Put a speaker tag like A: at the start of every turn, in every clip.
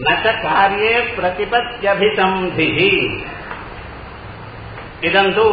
A: न च कार्ये प्रतिपत्त्यभिसन्धिः इदम् तु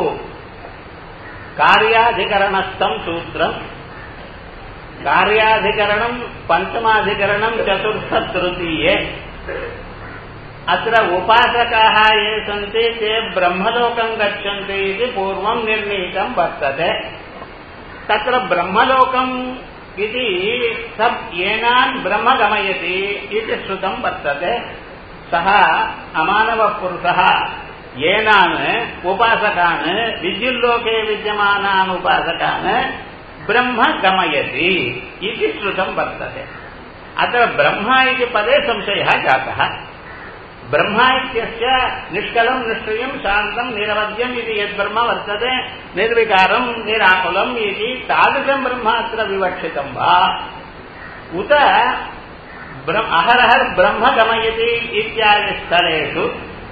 A: कार्याधिकरणस्थम् सूत्रम् कार्याधिकरणम् पञ्चमाधिकरणम् चतुर्थतृतीये अत्र उपासकाः ये सन्ति ते ब्रह्मलोकम् गच्छन्ति इति पूर्वम् निर्णीतम् वर्तते तत्र ब्रह्मलोकम् इति सब् येनान् ब्रह्म गमयति इति श्रुतम् वर्तते सः अमानवपुरुषः येनान् उपासकान् विद्युल्लोके विद्यमानान् उपासकान् ब्रह्म गमयति इति श्रुतम् वर्तते अत्र ब्रह्म इति पदे संशयः जातः ब्रह्म इत्यस्य निष्कलम् निष्क्रियम् शान्तम् निरवध्यम् इति यद्ब्रह्म वर्तते निर्विकारम् निराकुलम् इति तादृशम् ब्रह्म अत्र विवक्षितम् वा उत अहरहर् ब्रह्म गमयति इत्यादि स्थलेषु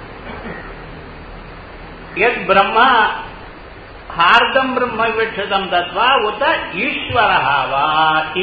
A: यद्ब्रह्म हार्दम् ब्रह्म विवक्षितम् तद्वा उत ईश्वरः वा इति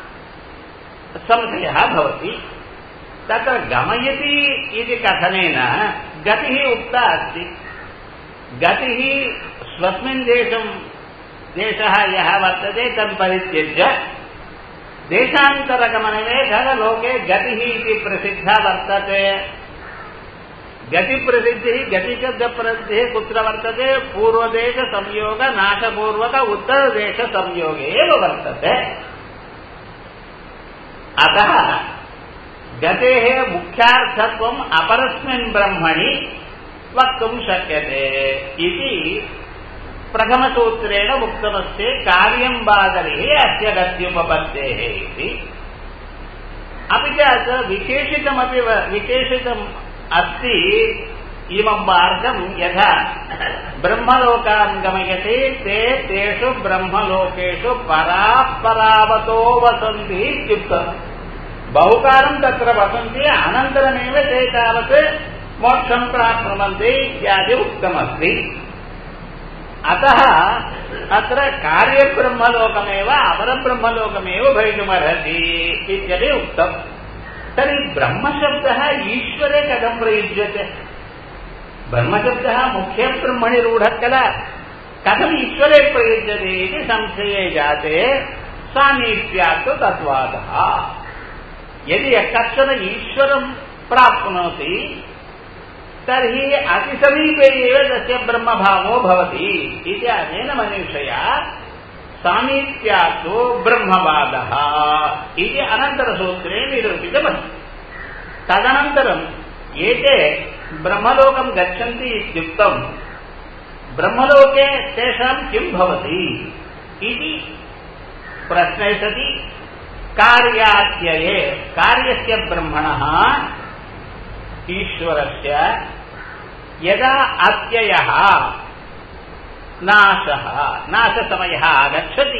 A: संशयः भवति तत्र गमयति इति कथनेन गतिः उक्ता अस्ति गतिः स्वस्मिन् देशम् देशः यः वर्तते तत् परित्यज्य देशान्तरगमने खललोके गतिः इति प्रसिद्धा वर्तते गतिप्रसिद्धिः गतिशब्दप्रसिद्धिः कुत्र वर्तते पूर्वदेशसंयोग नाशपूर्वक उत्तरदेशसंयोगे एव वर्तते अतः गतेः मुख्यार्थत्वम् अपरस्मिन् ब्रह्मणि वक्तुम् शक्यते इति प्रथमसूत्रेण उक्तमस्ति कार्यम् बादरिः अस्य गत्युपपत्तेः इति अपि च अत्र विशेषितमपि विशेषितम् अस्ति इमम् मार्गम् यथा ब्रह्मलोकान् गमयते ते तेषु ब्रह्मलोकेषु परापरावतो वसन्ति इत्युक्तम् बहुकालम् तत्र वसन्ति अनन्तरमेव ते तावत् मोक्षम् प्राप्नुवन्ति इत्यादि उक्तमस्ति अतः अत्र कार्यब्रह्मलोकमेव अपरब्रह्मलोकमेव भवितुमर्हति इत्यपि उक्तम् तर्हि ब्रह्मशब्दः ईश्वरे कथम् प्रयुज्यते ब्रह्मशब्दः मुख्यब्रह्मणि रूढः किल कथम् ईश्वरे प्रयुज्यते इति संशये जाते सामीप्यात् तद्वादः यदि कश्चन ईश्वरम् प्राप्नोति तर्हि अतिसमीपे एव तस्य ब्रह्मभावो भवति इति अनेन मनीषया सामीप्यात्तो ब्रह्मवादः इति अनन्तरसूत्रे निरूपितमस्ति तदनन्तरम् एते ब्रह्मलोकम् गच्छन्ति इत्युक्तम् ब्रह्मलोके तेषाम् किम् भवति इति प्रश्ने सति कार्यात्यये कार्यस्य ब्रह्मणः ईश्वरस्य यदा अत्ययः नाशः नाशसमयः आगच्छति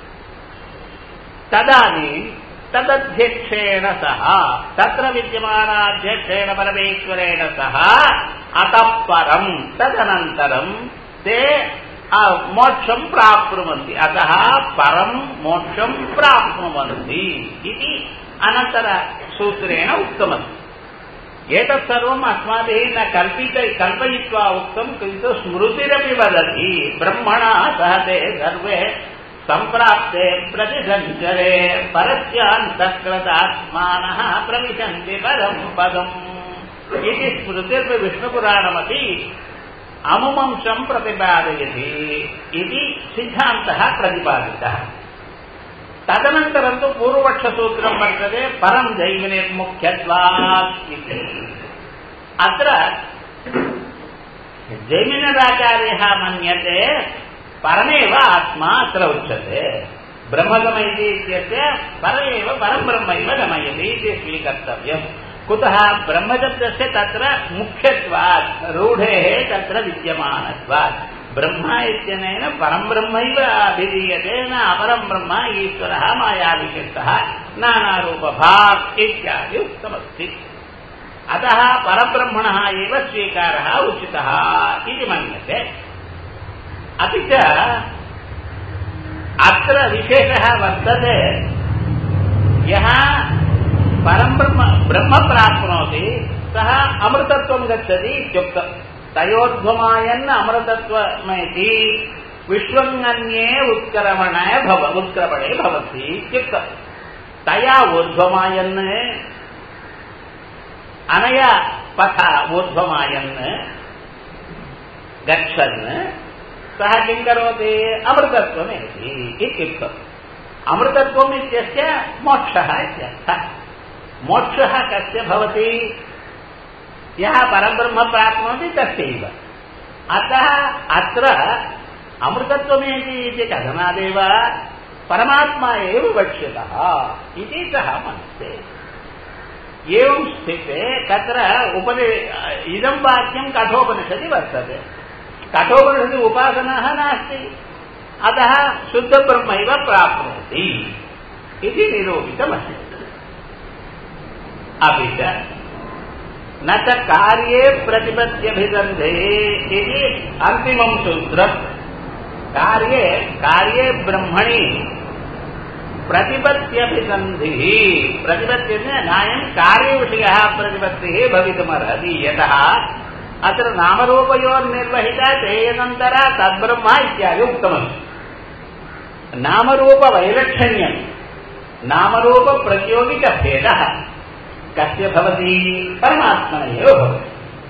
A: तदानीम् तदध्यक्षेण सह तत्र विद्यमानाध्यक्षेण परमेश्वरेण सह अतः परम् तदनन्तरम् ते मोक्षम् प्राप्नुवन्ति अतः परम् मोक्षम् प्राप्नुवन्ति इति अनन्तरसूत्रेण उक्तमस्ति एतत् सर्वम् अस्माभिः न कल्पित कल्पयित्वा उक्तम् किन्तु स्मृतिरपि वदति ब्रह्मणा सह ते सर्वे सम्प्राप्ते प्रतिसञ्चरे परस्यान्तःकृतात्मानः प्रविशन्ति परम् पदम् इति स्मृतिर्पि विष्णुपुराणमपि अमुमंशम् प्रतिपादयति इति सिद्धान्तः प्रतिपादितः तदनन्तरं तु पूर्वपक्षसूत्रं वर्तते परं जैमिनिर्मुख्यत्वात् इति अत्र जैमिनराचार्यः मन्यते परमेव आत्मा अत्र उच्यते ब्रह्मगमयति इत्यस्य परमेव परं ब्रह्मैव गमयति इति स्वीकर्तव्यम् कुतः ब्रह्मशब्दस्य तत्र मुख्यत्वात् रूढेः तत्र विद्यमानत्वात् ब्रह्म इत्यनेन परं ब्रह्मैव अभिधीयते न अपरं ब्रह्म ईश्वरः मायाविशिष्टः नानारूपभाक् इत्यादि उक्तमस्ति अतः परब्रह्मणः एव स्वीकारः उचितः इति मन्यते अपि च अत्र विशेषः वर्तते यः परं ब्रह्म ब्रह्म प्राप्नोति सः अमृतत्वं गच्छति इत्युक्तम् तयोध्वमायन् अमृतत्वमेति विश्वङ्गन्ये उत्क्रमणे भव उत्क्रमणे भवति इत्युक्तम् तया ऊर्ध्वमायन् अनया पथा ऊर्ध्वमायन् गच्छन् सः किं करोति अमृतत्वमेति इत्युक्तम् अमृतत्वम् इत्यस्य मोक्षः इत्यर्थः मोक्षः कस्य भवति यः परब्रह्म प्राप्नोति तस्यैव अतः अत्र अमृतत्वमेति इति कथनादेव परमात्मा एव वक्ष्यतः इति सः मन्यते एवं स्थिते तत्र उपनि इदं वाक्यं कठोपनिषदि वर्तते कठोपनिषदि उपासनाः नास्ति अतः शुद्धब्रह्मैव प्राप्नोति इति निरूपितमस्ति अपि च न च कार्ये प्रतिपत्त्यभिगन्धे इति अन्तिमं सूत्रम् कार्ये कार्ये ब्रह्मणि प्रतिपत्त्यभिसन्धिः प्रतिपत्ति नायं कार्यविषयः प्रतिपत्तिः भवितुमर्हति यतः अत्र नामरूपयोर्निर्वहिता तेनन्तरा तद्ब्रह्म इत्यादि उक्तमस्ति नामरूपवैलक्षण्यम् नामरूपप्रतियोगिकभेदः कस्य भवति परमात्मन एव भवति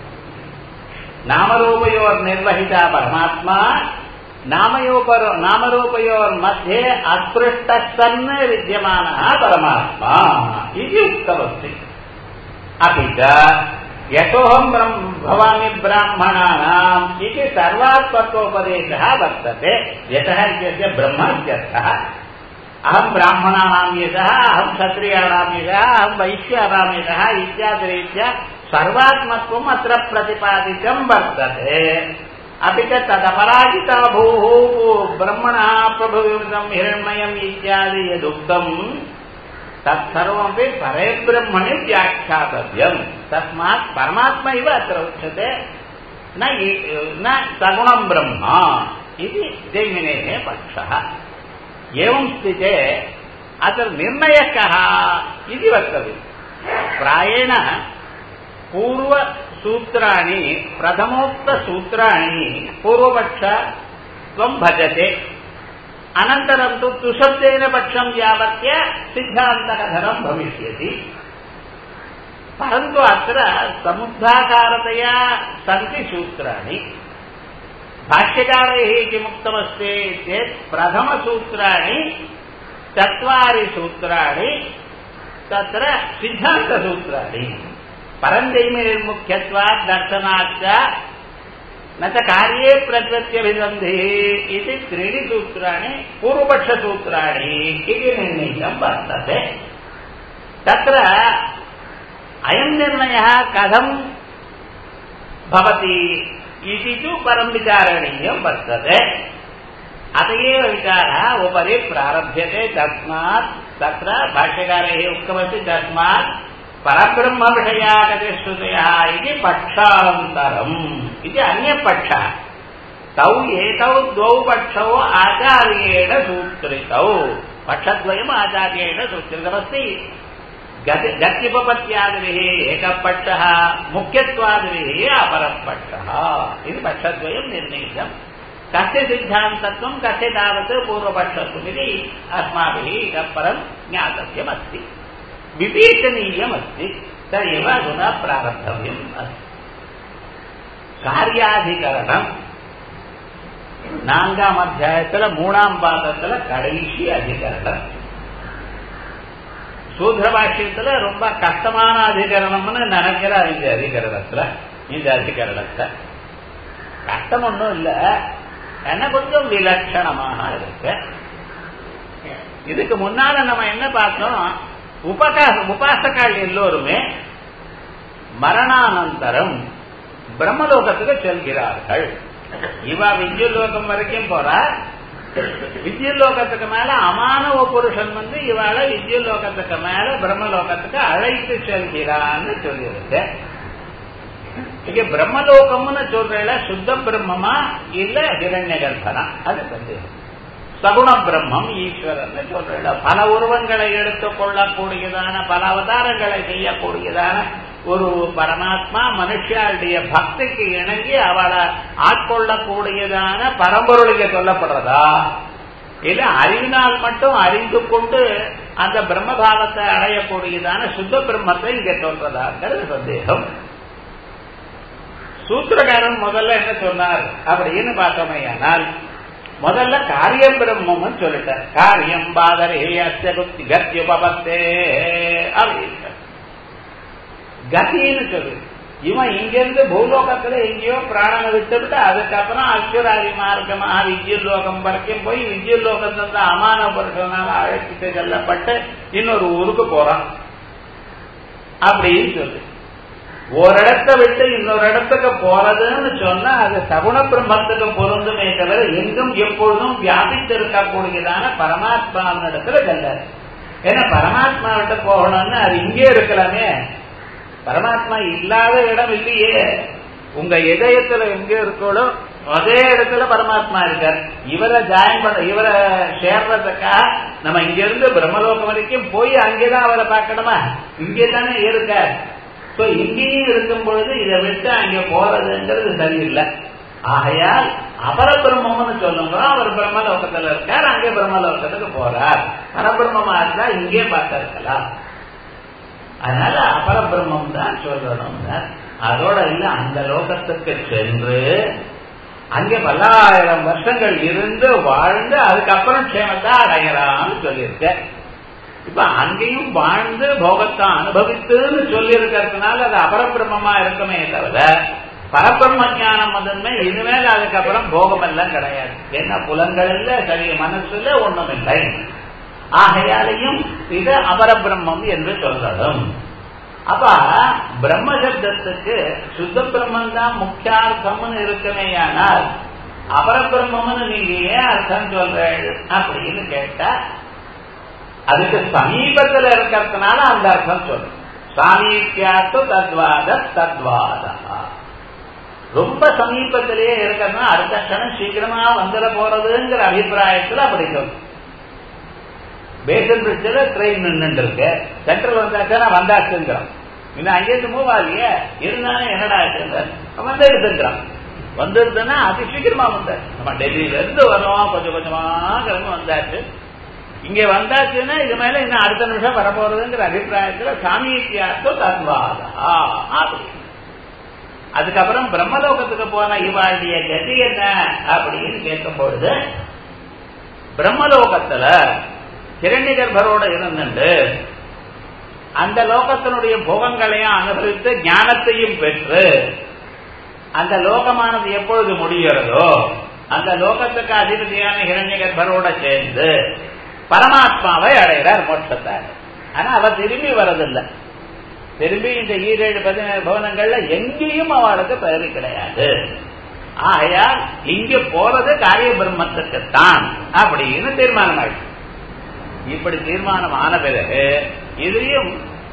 A: नामरूपयोर्निर्वहिता परमात्मा नामयोपर नामरूपयोर्मध्ये अस्पृष्टः सन् विद्यमानः परमात्मा इति उक्तमस्ति अपि च यतोऽहं भवामि ब्राह्मणानाम् इति सर्वात्मत्वोपदेशः वर्तते यतः इत्यस्य ब्रह्म इत्यर्थः अहं ब्राह्मणानां यशः अहं क्षत्रियाणां यशः अहं वैश्यानां यशः इत्यादिरीत्या सर्वात्मत्वम् अत्र प्रतिपादितं वर्तते अपि च तदपराजिता भूः ब्रह्मणः प्रभुविवृतं हिरण्मयम् इत्यादि यदुक्तम् तत्सर्वमपि परे ब्रह्मणि व्याख्यातव्यम् तस्मात् परमात्मा इव अत्र उच्यते न न सगुणं ब्रह्म इति जैमिनेः पक्षः एवं स्थिते अत्र निर्णयः कः इति वक्तव्यम् प्रायेण पूर्वसूत्राणि प्रथमोक्तसूत्राणि पूर्वपक्ष त्वं भजते अनन्तरं तु तुशब्देन पक्षं यावत्य सिद्धान्तकथनं भविष्यति परन्तु अत्र समुद्धाकारतया सन्ति सूत्राणि भाष्यकारैः किमुक्तमस्ति चेत् प्रथमसूत्राणि चत्वारि सूत्राणि तत्र सिद्धान्तसूत्राणि परञ्जैमिर्मुख्यत्वात् दर्शनाच्च न च कार्ये प्रकृत्यभिसन्धिः इति त्रीणि सूत्राणि पूर्वपक्षसूत्राणि इति निर्णीतं वर्तते तत्र अयं निर्णयः कथं भवति इति तु परं विचारणीयं वर्तते अत एव विचारः उपरि प्रारभ्यते तस्मात् तत्र भाष्यकारैः उक्तमस्ति तस्मात् परब्रह्मविषयागतिश्रुतयः इति पक्षान्तरम् इति अन्यपक्षः तौ एतौ द्वौ पक्षौ आचार्येण सूत्रितौ पक्षद्वयम् आचार्येण सूत्रितमस्ति गत्युपपत्यादिभिः एकः पक्षः मुख्यत्वादिभिः अपरः पक्षः इति पक्षद्वयं निर्णीतम् कस्य सिद्धान्तत्वं कस्य तावत् पूर्वपक्षत्वम् इति अस्माभिः इतः परं ज्ञातव्यमस्ति विवेचनीयमस्ति स एव अधुना प्रारब्धव्यम् अस्ति காரியாதிகரணம் நான்காம் அத்தியாயத்துல மூணாம் பாதத்துல கடைசி அதிகரணம் சூத்திர பாஷ்யத்துல ரொம்ப கஷ்டமான அதிகரணம்னு நினைக்கிறார் இந்த அதிகரணத்துல இந்த அதிகரணத்தை கஷ்டம் ஒன்றும் இல்ல என்ன கொஞ்சம் விலட்சணமாக இருக்கு இதுக்கு முன்னால நம்ம என்ன பார்த்தோம் உபகா உபாசகால் எல்லோருமே மரணானந்தரம் பிரம்மலோகத்துக்கு செல்கிறார்கள் இவ வித்யுலோகம் வரைக்கும் போறா வித்யுலோகத்துக்கு மேல அமானவ புருஷன் வந்து இவாளை வித்யுலோகத்துக்கு மேல பிரம்மலோகத்துக்கு அழைத்து செல்கிறான்னு சொல்லியிருக்கு இங்க பிரம்மலோகம்னு சொல்றேல சுத்த பிரம்மமா இல்ல ஹிரண்ய கர்ப்பனா அது சந்தேகம் சகுண பிரம்மம் ஈஸ்வரன் சொல்ற பல உருவங்களை எடுத்துக் கொள்ளக்கூடியதான பல அவதாரங்களை செய்யக்கூடியதான ஒரு பரமாத்மா மனுஷாளுடைய பக்திக்கு இணங்கி அவளை ஆட்கொள்ளக்கூடியதான பரம்பொருளுக்கு சொல்லப்படுறதா இல்ல அறிவினால் மட்டும் அறிந்து கொண்டு அந்த பிரம்மபாவத்தை அடையக்கூடியதான சுத்த பிரம்மத்தை இங்க சொல்றதாங்கிறது சந்தேகம் சூத்திரகாரன் முதல்ல என்ன சொன்னார் அப்படின்னு பார்த்தோமே ஆனால் முதல்ல காரியம் பிரம்மம் சொல்லிட்டார் காரியம் பாதரே அஸ்ய குத்தி கத்தியுபபத்தே அப்படின்னு கத்தின்னு சொல்லு இவன் இங்கிருந்து பூலோகத்துல எங்கேயோ பிராணனை விட்டுவிட்டு அதுக்கப்புறம் அஸ்வராதி மார்க்கமாக விஜயலோகம் வரைக்கும் போய் விஜயலோகத்திலிருந்து அமான புருஷனால அழைச்சிட்டு செல்லப்பட்டு இன்னொரு ஊருக்கு போறான் அப்படின்னு சொல்லு ஒரு இடத்த விட்டு இன்னொரு இடத்துக்கு போறதுன்னு சொன்னா அது சகுண பிரம்மத்துக்கு பொருந்துமே தவிர எங்கும் எப்பொழுதும் வியாபித்து இருக்கக்கூடியதான பரமாத்மாவின் இடத்துல செல்லாது ஏன்னா பரமாத்மா விட்டு போகணும்னு அது இங்கே இருக்கலாமே பரமாத்மா இல்லாத இடம் இல்லையே உங்க இதயத்துல எங்க இருக்கோ அதே இடத்துல பரமாத்மா இருக்கார் இவரை ஜாயின் பண்ண இவரை சேர்றதுக்காக நம்ம இங்க இருந்து பிரம்மலோகம் வரைக்கும் போய் அங்கேதான் அவரை பார்க்கணுமா இங்கே தானே இருக்கார் சோ இங்கேயும் இருக்கும் பொழுது இதை விட்டு அங்க போறதுங்கிறது சரியில்லை ஆகையால் அபரபிரம்மம்னு சொல்லுங்க அவர் பிரம்மலோகத்துல இருக்கார் அங்கே பிரம்மலோகத்துக்கு போறார் பரபிரம்மமா இருந்தா இங்கே பார்த்து இருக்கலாம் அதனால அபரபிரம்மம் தான் சொல்லணும் அதோட இல்ல அந்த லோகத்துக்கு சென்று அங்கே பல்லாயிரம் வருஷங்கள் இருந்து வாழ்ந்து அதுக்கப்புறம் க்ஷேமத்தை அடையலாம்னு சொல்லியிருக்க இப்ப அங்கேயும் வாழ்ந்து போகத்தை அனுபவித்துன்னு சொல்லி இருக்கிறதுனால அது அபரபிரமமா இருக்குமே தவிர பரபிரம்ம ஞானம் வந்ததுமே இனிமேல் அதுக்கப்புறம் போகம் எல்லாம் கிடையாது என்ன புலங்கள் இல்ல சரி மனசு இல்ல ஒண்ணும் இல்லை ஆகையாலையும் இது அபரபிரம்மம் என்று சொல்லணும் அப்ப பிரம்ம சப்தத்துக்கு சுத்த பிரம்மன் தான் முக்கியார்த்தம்னு இருக்குமேயானால் அபரபிரம்மம்னு நீங்க ஏன் அர்த்தம் சொல்றீங்க அப்படின்னு கேட்டா அதுக்கு சமீபத்தில் இருக்கிறதுனால அந்த அர்த்தம் சொல்லும் சாமீபியாத்து தத்வாத தத்வாதா ரொம்ப சமீபத்திலேயே இருக்கிறதுனா அடுத்த கணம் சீக்கிரமா வந்துட போறதுங்கிற அபிப்பிராயத்தில் அப்படி சொல்லும் பேசன் பிரிட்ஜில் ட்ரெயின் நின்று இருக்கு சென்ட்ரல் வந்தாச்சுன்னா வந்தாச்சுங்கிறான் இன்னும் அங்கேருந்து மூவ் ஆகலையே இருந்தாலும் என்னடா வந்து எடுத்துக்கிறான் வந்துருதுன்னா அதி சீக்கிரமா வந்தாச்சு நம்ம டெல்லியில இருந்து வரோம் கொஞ்சம் கொஞ்சமா கிளம்பி வந்தாச்சு இங்க வந்தாச்சுன்னா இது மேல இன்னும் அடுத்த நிமிஷம் வரப்போறதுங்கிற அபிப்பிராயத்துல சாமீத்தியார்த்தம் தத்வாதா அப்படி அதுக்கப்புறம் பிரம்மலோகத்துக்கு போன இவாளுடைய கதி என்ன அப்படின்னு கேட்கும் பொழுது பிரம்மலோகத்துல கிரண்ய கர்ப்பரோட இருந்துட்டு அந்த லோகத்தினுடைய போகங்களையும் அனுபவித்து ஞானத்தையும் பெற்று அந்த லோகமானது எப்பொழுது முடிகிறதோ அந்த லோகத்துக்கு அதிபதியான ஹிரண்ய கர்ப்பரோட சேர்ந்து பரமாத்மாவை அடைகிறார் மோட்சத்தை ஆனா அவர் திரும்பி வரதில்லை திரும்பி இந்த ஈரேழு பதினேழு பவனங்கள்ல எங்கேயும் அவளுக்கு பெயரு கிடையாது ஆகையால் இங்க போறது காரிய பிரம்மத்துக்குத்தான் அப்படின்னு தீர்மானம் ஆயிடுச்சு இப்படி தீர்மானம் ஆன பிறகு இதுலயும்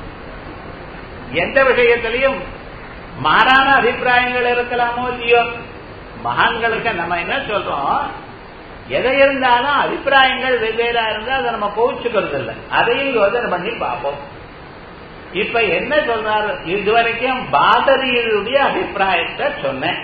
A: எந்த விஷயத்திலையும் மாறான அபிப்பிராயங்கள் இருக்கலாமோ இல்லையோ மகான்களுக்கு நம்ம என்ன சொல்றோம் எதை இருந்தாலும் அபிப்பிராயங்கள் வெவ்வேறா இருந்தா அதை நம்ம கோவிச்சுக்கிறது இல்லை அதையும் யோசனை பண்ணி பார்ப்போம் இப்ப என்ன சொல்றாரு இதுவரைக்கும் பாதரியுடைய அபிப்பிராயத்தை சொன்னேன்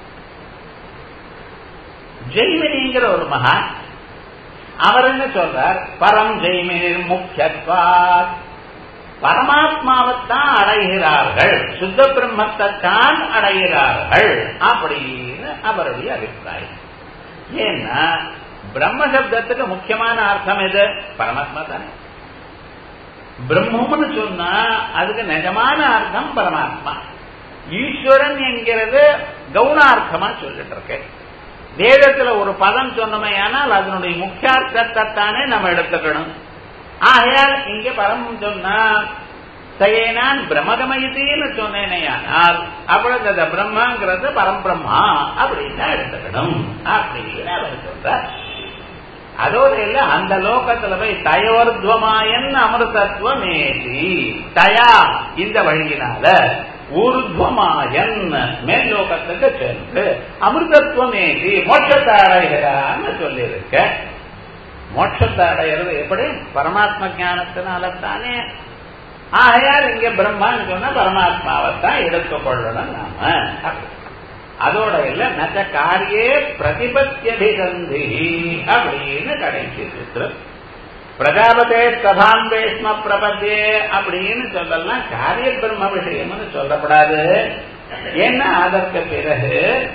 A: ஜெய்மினிங்கிற ஒரு மகான் அவர் என்ன சொல்றார் பரம் ஜெய்மினின் முக்கியத்வாத் பரமாத்மாவைத்தான் அடைகிறார்கள் சுத்த பிரம்மத்தைத்தான் அடைகிறார்கள் அப்படின்னு அவருடைய அபிப்பிராயம் ஏன்னா பிரம்ம சப்தத்துக்கு முக்கியமான அர்த்தம் எது பரமாத்மா தானே பிரம்மம்னு சொன்னா அதுக்கு நிஜமான அர்த்தம் பரமாத்மா ஈஸ்வரன் என்கிறது கவுனார்த்தமா சொல்லிட்டு இருக்கேன் வேதத்துல ஒரு பதம் சொன்னமே ஆனால் அதனுடைய முக்கியார்த்தத்தை தானே நம்ம எடுத்துக்கணும் ஆகையால் இங்க பரமம் சொன்னா சயேனான் பிரம்மகமயத்தின்னு சொன்னேனே ஆனால் அப்பொழுது அந்த பிரம்மாங்கிறது பரம்பிரம்மா அப்படின்னு எடுத்துக்கணும் அப்படின்னு அவர் சொல்றார் அதோட இல்ல அந்த லோகத்துல போய் தயோர்துவமாயன் அமிர்தத்துவமேதி தயா இந்த வழியினால ஊர்துவமாயன் மேல் லோகத்துக்கு சென்று அமிர்தத்துவமேதி மோட்சத்தை அடைகிறான்னு சொல்லியிருக்க மோட்சத்தை அடையிறது எப்படி பரமாத்ம ஞானத்தினால தானே ஆகையால் இங்க பிரம்மான்னு சொன்னா பரமாத்மாவைத்தான் எடுத்துக்கொள்ளணும் நாம அதோட இல்ல நச்ச காரியே பிரதிபத்தியபிகந்தி அப்படின்னு கடைசி சித்திரம் பிரஜாபதே சபாம்பேஷ்ம பிரபத்தியே அப்படின்னு சொல்லலாம் காரிய பிரம்ம விஷயம்னு சொல்லப்படாது ஏன்னா அதற்கு பிறகு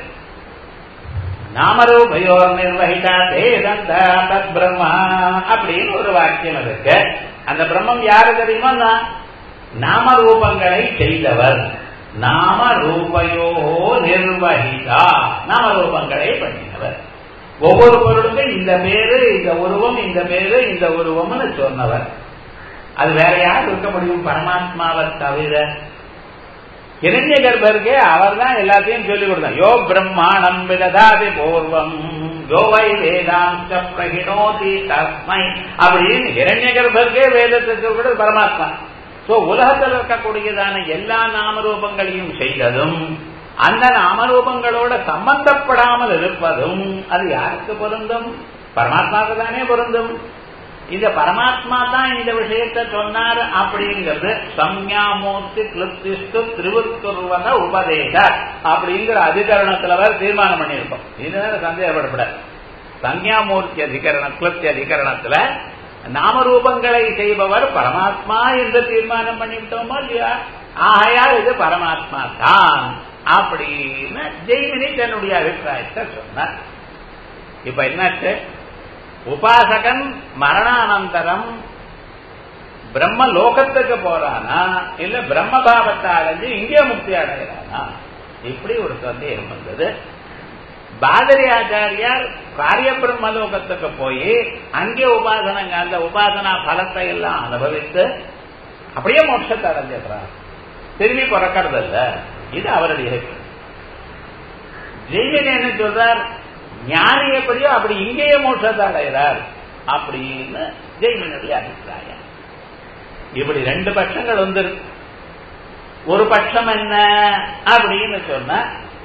A: நாமரூபயோ நிர்வகிதா தேதந்த தத் பிரம்மா அப்படின்னு ஒரு வாக்கியம் இருக்கு அந்த பிரம்மம் யாரு தெரியுமா நாமரூபங்களை செய்தவர் நாம ரூபயோ நிர்வகிதா நாமரூபங்களை பண்ணினவர் ஒவ்வொரு பொருளுக்கும் இந்த பேரு இந்த உருவம் இந்த பேரு இந்த உருவம்னு சொன்னவர் அது வேற யார் இருக்க முடியும் பரமாத்மாவை தவிர இரண்ய கர்ப்பருக்கே அவர் தான் எல்லாத்தையும் சொல்லிக் கொடுத்தார் யோ பிரம்மாணம் விததாதி பூர்வம் யோவை வேதாந்த பிரகிணோதி தஸ்மை அப்படின்னு இரண்ய கர்ப்பருக்கே வேதத்தை சொல்றது பரமாத்மா சோ உலகத்தில் இருக்கக்கூடியதான எல்லா நாமரூபங்களையும் செய்ததும் அந்த நாமரூபங்களோட சம்பந்தப்படாமல் இருப்பதும் அது யாருக்கு பொருந்தும் பரமாத்மாவுக்கு தானே பொருந்தும் இந்த பரமாத்மா தான் இந்த விஷயத்தை சொன்னார் அப்படிங்கிறது சம்யாமூர்த்தி கிளுப்திஸ்து திருவுத்துருவத உபதேச அப்படிங்கிற அதிகரணத்துல வேற தீர்மானம் பண்ணியிருக்கோம் இதுதான் சந்தேகப்படப்படாது சம்யாமூர்த்தி அதிகரண கிளுப்தி அதிகரணத்துல நாமரூபங்களை செய்பவர் பரமாத்மா என்று தீர்மானம் பண்ணிவிட்டோமோ இல்லையா ஆகையால் இது பரமாத்மா தான் அப்படின்னு ஜெய்மினி தன்னுடைய அபிப்பிராயத்தை சொன்னார் இப்ப என்னாச்சு உபாசகன் மரணானந்தரம் பிரம்ம லோகத்துக்கு போறானா இல்ல பிரம்ம பாவத்தை அடைஞ்சு இங்கே முக்தி அடைகிறானா இப்படி ஒரு சந்தேகம் வந்தது பாதரி ஆச்சாரியார் காரிய பிரம்மலோகத்துக்கு போய் அங்கே உபாசனங்க அந்த உபாசனா பலத்தை எல்லாம் அனுபவித்து அப்படியே மோட்சத்தை அடைஞ்சிடுறார் திரும்பி பிறக்கிறது இல்ல இது அவருடைய ஜெய்மின் என்ன சொல்றார் ஞானி எப்படியோ அப்படி இங்கேயே மோட்சத்தை அடைகிறார் அப்படின்னு ஜெய்மினுடைய அபிப்பிராயம் இப்படி ரெண்டு பட்சங்கள் வந்து ஒரு பட்சம் என்ன அப்படின்னு சொன்ன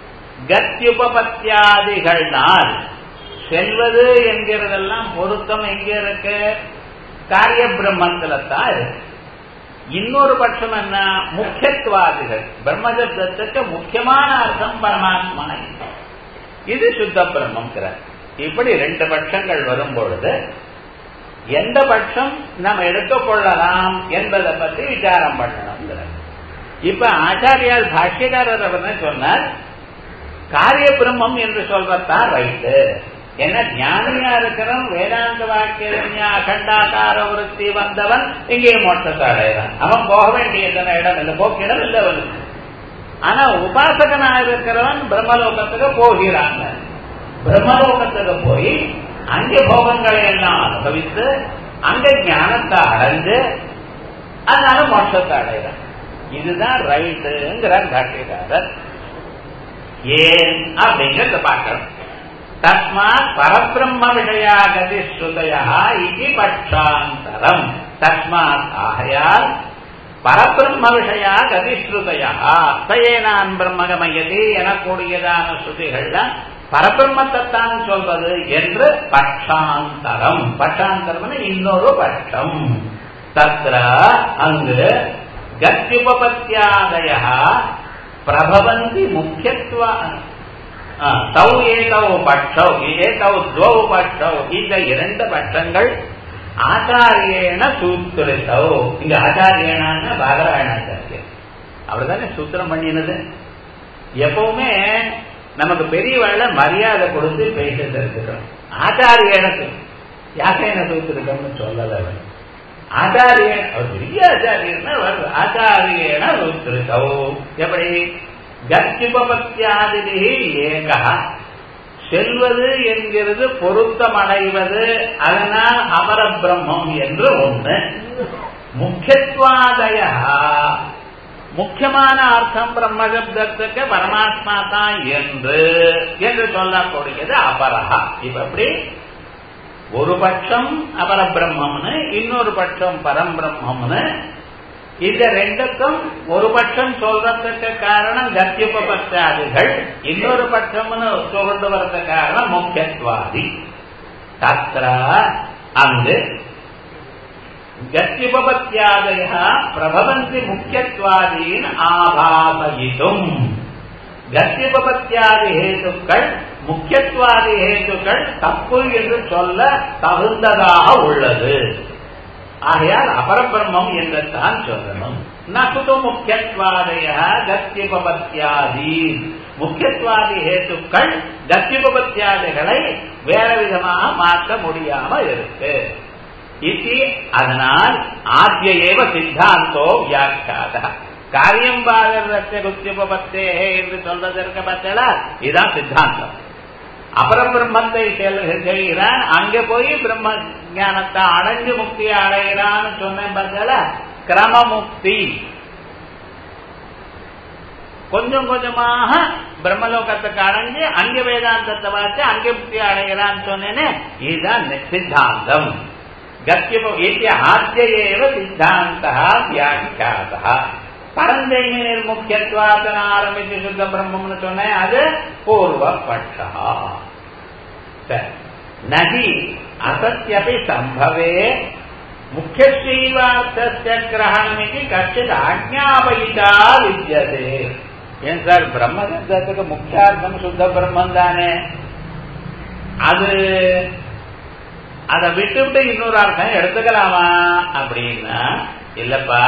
A: கத்தியுபபத்தியாதிகள்னால் செல்வது என்கிறதெல்லாம் பொருத்தம் எங்க இருக்கு காரிய பிரம்மத்துல தான் இருக்கு இன்னொரு பட்சம் என்ன முக்கியத்துவாதிகள் பிரம்மசப்தத்துக்கு முக்கியமான அர்த்தம் பரமாத்மா இது சுத்த பிரம்மம் இப்படி ரெண்டு பட்சங்கள் வரும் பொழுது எந்த பட்சம் நாம் எடுத்துக்கொள்ளலாம் என்பதை பற்றி விசாரம் பண்ணணும் இப்ப ஆச்சாரியால் பாஷ்யக்காரர் அவர் சொன்னார் காரிய பிரம்மம் என்று சொல்றதான் ரைட்டு என்ன ஞானியா இருக்கிறவன் வேதாந்த வாக்கிய அகண்டாகார விருத்தி வந்தவன் இங்கே மோட்டத்தை அடைகிறான் அவன் போக வேண்டிய இடம் இல்லை போக்கிடம் இல்லை அவனுக்கு ஆனா உபாசகனா இருக்கிறவன் பிரம்மலோகத்துக்கு போகிறாங்க பிரம்மலோகத்துக்கு போய் அங்கே போகங்களை எல்லாம் அனுபவித்து அங்க ஞானத்தை அடைஞ்சு அதனால மோட்சத்தை அடைகிறான் இதுதான் ரைட்டுங்கிறார் பாட்டியக்காரர் ஏன் அப்படிங்கறத பார்க்கணும் தஸ்மாத் பரபிரம்ம விஷயா கதி ஸ்ருதயா இது பட்சாந்தரம் தஸ்மாத் ஆகையால் பரபிரம்ம விஷயா கதிஸ்ருதயா சயேனான் பிரம்மகமயதி எனக்கூடியதான ஸ்ருதிகள்ல பரபிரம்மத்தைத்தான் சொல்வது என்று பட்சாந்தரம் பட்சாந்தரம் இன்னொரு பட்சம் தத்ர அங்கு கத்யுபபத்தியாதய பிரபவந்தி முக்கியத்துவ தௌ ஏதௌ பட்சௌ ஏதௌ துவௌ பட்சௌ இந்த இரண்டு பட்சங்கள் ஆச்சாரியேன சூத்திரித்தோ இங்க ஆச்சாரியனான பாகராயணாச்சாரியர் அவர் தானே சூத்திரம் பண்ணினது எப்பவுமே நமக்கு பெரியவாழ மரியாதை கொடுத்து பேச தெரிஞ்சுக்கிறோம் ஆச்சாரியனுக்கு யாசேன சூத்திருக்கம்னு சொல்லல அவர் ஆச்சாரியன் அவர் பெரிய ஆச்சாரியன்னா வருது ஆச்சாரியன சூத்திருக்கோ எப்படி கத்யுபபத்தியாதிலே ஏகா செல்வது என்கிறது பொருத்தமடைவது அதனால் அமர பிரம்மம் என்று ஒன்று முக்கியத்துவாதய முக்கியமான அர்த்தம் பிரம்மசப்தத்துக்கு பரமாத்மா தான் என்று என்று சொல்லக்கூடியது அபரஹா இப்ப எப்படி ஒரு பட்சம் அபர பிரம்மம்னு இன்னொரு பட்சம் பரம் பிரம்மம்னு இந்த ரெண்டுக்கும் ஒரு பட்சம் சொல்றதுக்கு காரணம் கத்தியுபபத்தாதிகள் இன்னொரு பட்சம்னு சொல்றது வர்றது காரணம் முக்கியத்துவாதி தத்ர அங்கு கத்தியுபபத்தியாதய பிரபவந்தி முக்கியத்துவாதீன் ஆபாசயிதும் கத்தியுபபத்தியாதி ஹேத்துக்கள் முக்கியத்துவாதி ஹேத்துக்கள் தப்பு என்று சொல்ல தகுந்ததாக உள்ளது ஆகையால் அபரபிரம்மம் என்று தான் சொல்லணும் நகுது முக்கியத்துவாதய கத்தியுபபத்தியாதி முக்கியத்துவாதி ஹேத்துக்கள் கத்தியுபபத்தியாதிகளை வேற விதமாக மாற்ற முடியாம இருக்கு இது அதனால் ஆத்திய ஏவ சித்தாந்தோ வியாக்கியாத காரியம் பாகரத்தை குத்தியுபத்தே என்று சொல்றதற்கு பார்த்தா இதுதான் சித்தாந்தம் அப்புறம் பிரம்மத்தை செய்கிறான் அங்க போய் பிரம்ம ஞானத்தை அடைஞ்சு முக்தியை அடைகிறான்னு சொன்னேன் பார்த்தா கிரமமுக்தி கொஞ்சம் கொஞ்சமாக பிரம்மலோகத்துக்கு அடைஞ்சு அங்க வேதாந்தத்தை பார்த்து அங்கே முக்தி அடைகிறான்னு சொன்னேன்னு இதுதான் சித்தாந்தம் ஆத்தியேவ சித்தாந்த வியாக்கியாத பரஞ்சைனில் முக்கியத்துவாதன ஆரம்பிச்சு சுத்த பிரம்மம்னு சொன்னேன் அது பூர்வபட்சா நகி அசத்தியபி சம்பவே முக்கியஸ்ரீவார்த்தஸ்ய கிரகணமிக்கு கச்சித் ஆஜ்ஞாபயிதா வித்தியதே ஏன் சார் பிரம்ம சப்தத்துக்கு முக்கியார்த்தம் சுத்த பிரம்மம் தானே அது அதை விட்டு விட்டு இன்னொரு அர்த்தம் எடுத்துக்கலாமா அப்படின்னா இல்லப்பா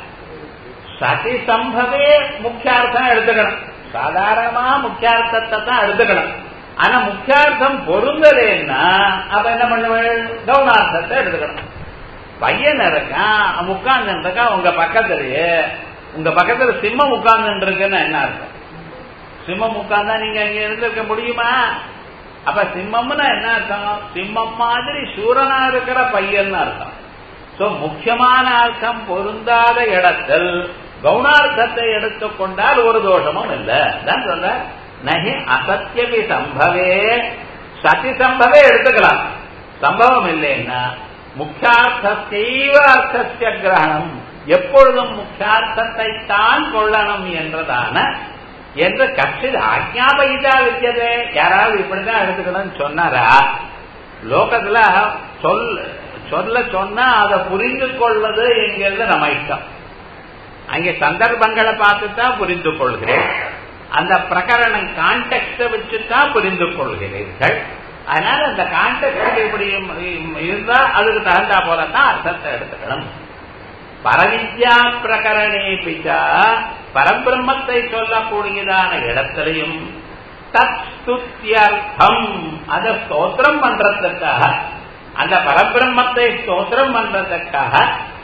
A: சதி சம்பவே முக்கியார்த்தம் எடுத்துக்கணும் சாதாரணமா முக்கியார்த்தத்தை தான் எடுத்துக்கணும் ஆனா முக்கியார்த்தம் பொருந்தலேன்னா அப்ப என்ன பண்ணுவேன் கவுனார்த்தத்தை எடுத்துக்கணும் பையன் இருக்கான் உட்கார்ந்து இருக்கான் உங்க பக்கத்துலயே உங்க பக்கத்துல சிம்மம் உட்கார்ந்து இருக்குன்னு என்ன அர்த்தம் சிம்மம் உட்கார்ந்தா நீங்க அங்க இருந்திருக்க முடியுமா அப்ப சிம்மம்னா என்ன அர்த்தம் சிம்மம் மாதிரி சூரனா இருக்கிற பையன் அர்த்தம் சோ முக்கியமான அர்த்தம் பொருந்தாத இடத்தில் கவுனார்த்தத்தை எடுத்துக்கொண்டால் ஒரு தோஷமும் இல்லை தான் சொல்ற நகி அசத்தியபி சம்பவே சதி சம்பவே எடுத்துக்கலாம் சம்பவம் இல்லைன்னா முக்கியார்த்தத்தைவ அர்த்தத்திய கிரகணம் எப்பொழுதும் முக்கியார்த்தத்தை தான் கொள்ளணும் என்றதான என்று கட்சியில் ஆஜ்ஞாபகிதா வித்தியதே யாராவது இப்படிதான் எடுத்துக்கணும்னு சொன்னாரா லோகத்துல சொல் சொல்ல சொன்னா அதை புரிந்து கொள்வது என்கிறது நம்ம இஷ்டம் அங்கே சந்தர்ப்பங்களை பார்த்து தான் புரிந்து கொள்கிறேன் அந்த பிரகரணம் கான்டெக்ட வச்சுதான் புரிந்து கொள்கிறீர்கள் அதனால அந்த கான்டெக்ட் இப்படி இருந்தா அதுக்கு தகுந்தா போலதான் அர்த்தத்தை எடுத்துக்கணும் பரவித்யா பிரகரணே பிச்சா பரபிரம்மத்தை சொல்லக்கூடியதான இடத்திலையும் தத் ஸ்துத்தியர்த்தம் அதை ஸ்தோத்திரம் பண்றதுக்காக அந்த பரபிரம்மத்தை ஸ்தோத்திரம் பண்றதுக்காக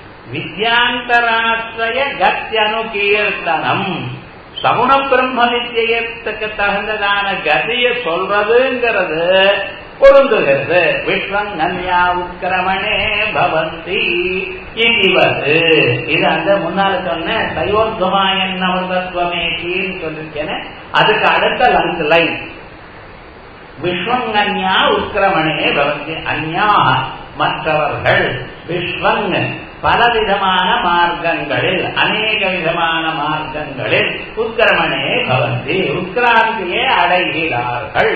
A: வித்யாந்தராசிரய கத்தியனுகீர்த்தனம் சகுண பிரம்ம வித்தியத்துக்கு தகுந்ததான கதிய சொல்றதுங்கிறது பொருந்துகிறது விஸ்வங்கன்யா உக்கிரமணே பவந்தி இவது இது அந்த முன்னால சொன்ன சயோத்வமாயன் அமிர்தத்வமேகின்னு சொல்லிருக்கேன் அதுக்கு அடுத்த லங்க் லைன் விஸ்வங்கன்யா உக்கிரமணே பவந்தி அந்யா மற்றவர்கள் விஸ்வங் பலவிதமான மார்க்கங்களில் அநேக விதமான மார்க்கங்களில் உக்கிரமணே பவந்தி உத்கிராந்தியே அடைகிறார்கள்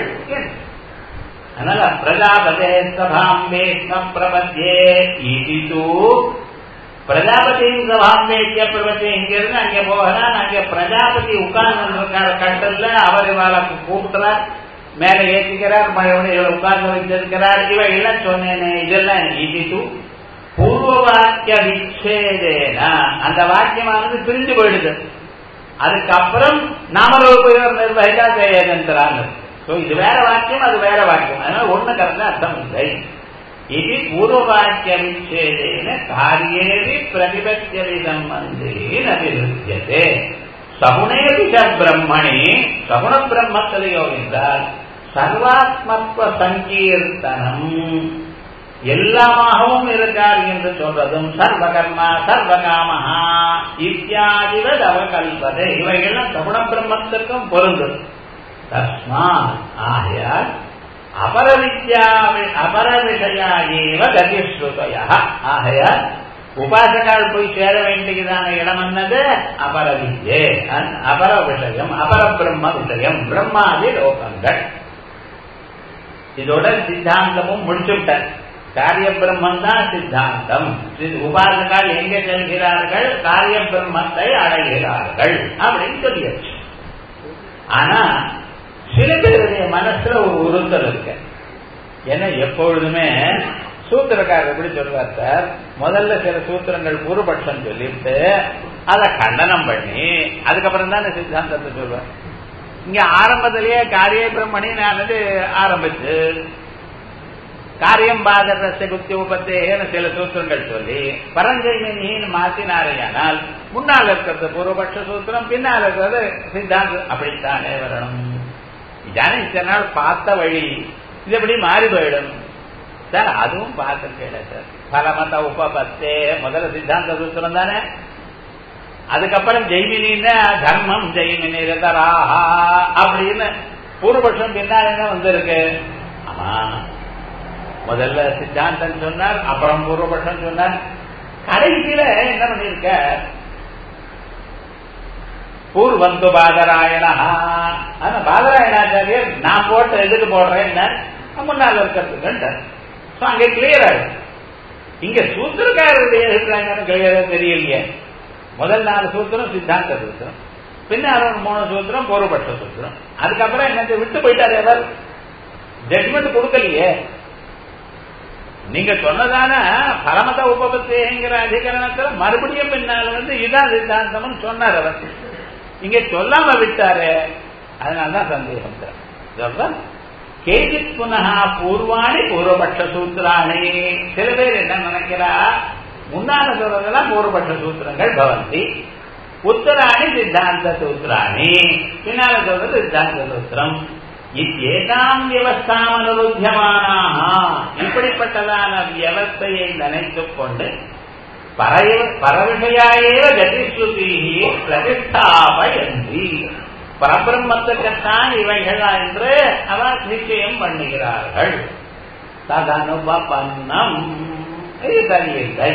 A: அதனால பிரஜாபதே சபாம்பேத்ம பிரபத்தியே இது பிரஜாபதியின் சபாம்பேத்திய பிரபத்தி இங்க இருந்து அங்க போகிறான் அங்க பிரஜாபதி உட்கார்ந்து இருக்கார் கட்டல்ல அவர் இவாளுக்கு கூட்டுறார் மேல ஏற்றிக்கிறார் மறுபடியும் உட்கார்ந்து வைத்திருக்கிறார் இவை எல்லாம் சொன்னேனே இதெல்லாம் இது பூர்வ வாக்கிய விச்சேதேன அந்த வாக்கியமானது பிரிஞ்சு போயிடுது அதுக்கப்புறம் நாமரூபயோர் நிர்வகிதா செய்யறாங்க இது வேற வாக்கியம் அது வேற வாக்கியம் அதனால ஒண்ணு கரெக்டா அர்த்தம் இல்லை இது பூர்வ வாக்கிய விச்சேதேன காரியேவி பிரதிபத்தியதி சம்பந்தேன அபிவிருத்தியதே சகுணே விஷ பிரம்மணி சகுண பிரம்மத்திலேயோ என்றால் சர்வாத்மத்துவ சங்கீர்த்தனம் எல்லாமாகவும் இருக்கார் என்று சொல்றதும் சர்வகர்மா சர்வகாமஹா இத்தியாதிவத் அவகல்பதே இவைகள்லாம் சகுண பிரம்மத்திற்கும் பொருந்தும் தஸ்மா ஆகையால் அபரவித்யா அபர விஷயா ஏவ கதிஸ்ருதய ஆகையால் உபாசகால் போய் சேர வேண்டியதான இடம் என்னது அபரவித்யே அபர விஷயம் அபர பிரம்ம விஷயம் பிரம்மாதி லோகங்கள் இதோட சித்தாந்தமும் முடிச்சுவிட்டார் காரிய பிரம்மம் தான் சித்தாந்தம் உபாசகால் எங்கே செல்கிறார்கள் காரிய பிரம்மத்தை அடைகிறார்கள் அப்படின்னு சொல்லியாச்சு ஆனா சில பேருடைய மனசுல ஒரு உறுத்தல் இருக்கு ஏன்னா எப்பொழுதுமே சூத்திரக்காரர் எப்படி சொல்றார் சார் முதல்ல சில சூத்திரங்கள் பூர்வபட்சம் சொல்லிட்டு அதை கண்டனம் பண்ணி அதுக்கப்புறம் தான் சித்தாந்தத்தை சொல்வார் இங்க ஆரம்பத்திலேயே காரிய பிரம்மணி நானது ஆரம்பிச்சு காரியம் பாதரச குத்தி உபத்தேன்னு சில சூத்திரங்கள் சொல்லி பரஞ்சைமின்னு மாத்தினாரையானால் முன்னால் இருக்கிறது பூர்வபட்ச சூத்திரம் பின்னால் இருக்கிறது சித்தாந்தம் அப்படித்தானே வரணும் இதானே இத்தனை நாள் பார்த்த வழி இது எப்படி மாறி போயிடும் சார் அதுவும் பார்த்துருக்கேன் சார் பலமத உபபத்தே முதல்ல சித்தாந்த சூத்திரம் தானே அதுக்கப்புறம் ஜெய்மினின்னு தர்மம் ஜெய்மினி ரதராஹா அப்படின்னு பூர்வபட்சம் பின்னால் என்ன வந்திருக்கு ஆமா முதல்ல சித்தாந்தம் சொன்னார் அப்புறம் பூர்வபட்சம் சொன்னார் கடைசியில என்ன பண்ணிருக்க பூர்வந்து பாதராயணா ஆனா பாதராயணாச்சாரியர் நான் போட்ட எதுக்கு போடுறேன் முன்னால் இருக்கிறதுக்கு அங்க கிளியர் ஆயிடும் இங்க சூத்திரக்காரருடைய அபிப்பிராயம் கிளியரா தெரியலையே முதல் நாலு சூத்திரம் சித்தாந்த சூத்திரம் பின்னால் ஒரு மூணு சூத்திரம் பூர்வபட்ச சூத்திரம் அதுக்கப்புறம் என்ன விட்டு போயிட்டாரு எவர் ஜட்மெண்ட் கொடுக்கலையே நீங்க சொன்னதான பரமத உபபத்தேங்கிற அதிகரணத்துல மறுபடியும் பின்னால வந்து இதான் சித்தாந்தம்னு சொன்னார் அவர் இங்க சொல்லாம விட்டாரு அதனாலதான் சந்தேகம் சார் கேஜித் புனகா பூர்வாணி பூர்வபட்ச சூத்திராணி சில பேர் என்ன நினைக்கிறா முன்னால சொல்றதெல்லாம் பூர்வபட்ச சூத்திரங்கள் பவந்தி உத்தராணி சித்தாந்த சூத்திராணி பின்னால சொல்றது சித்தாந்த சூத்திரம் இத்தேதாம் வியவஸ்தாம் அனுருத்தியமானாக இப்படிப்பட்டதான வியவஸ்தையை நினைத்துக் கொண்டு பரவிஷயாயேவ கதிஸ்ருதி பிரதிஷ்டாபயந்தி பரபிரம்மத்துக்குத்தான் இவைகள் என்று அவர் நிச்சயம் பண்ணுகிறார்கள் ததனுபன்னம் இது சரியில்லை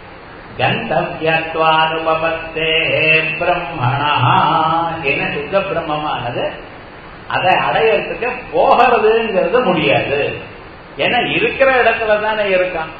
A: கந்தவியத்வானுபவத்தே பிரம்மணா என்ன சுத்த பிரம்மமானது அதை அடையறதுக்கு போகிறதுங்கிறது முடியாது ஏன்னா இருக்கிற இடத்துல தானே இருக்கான்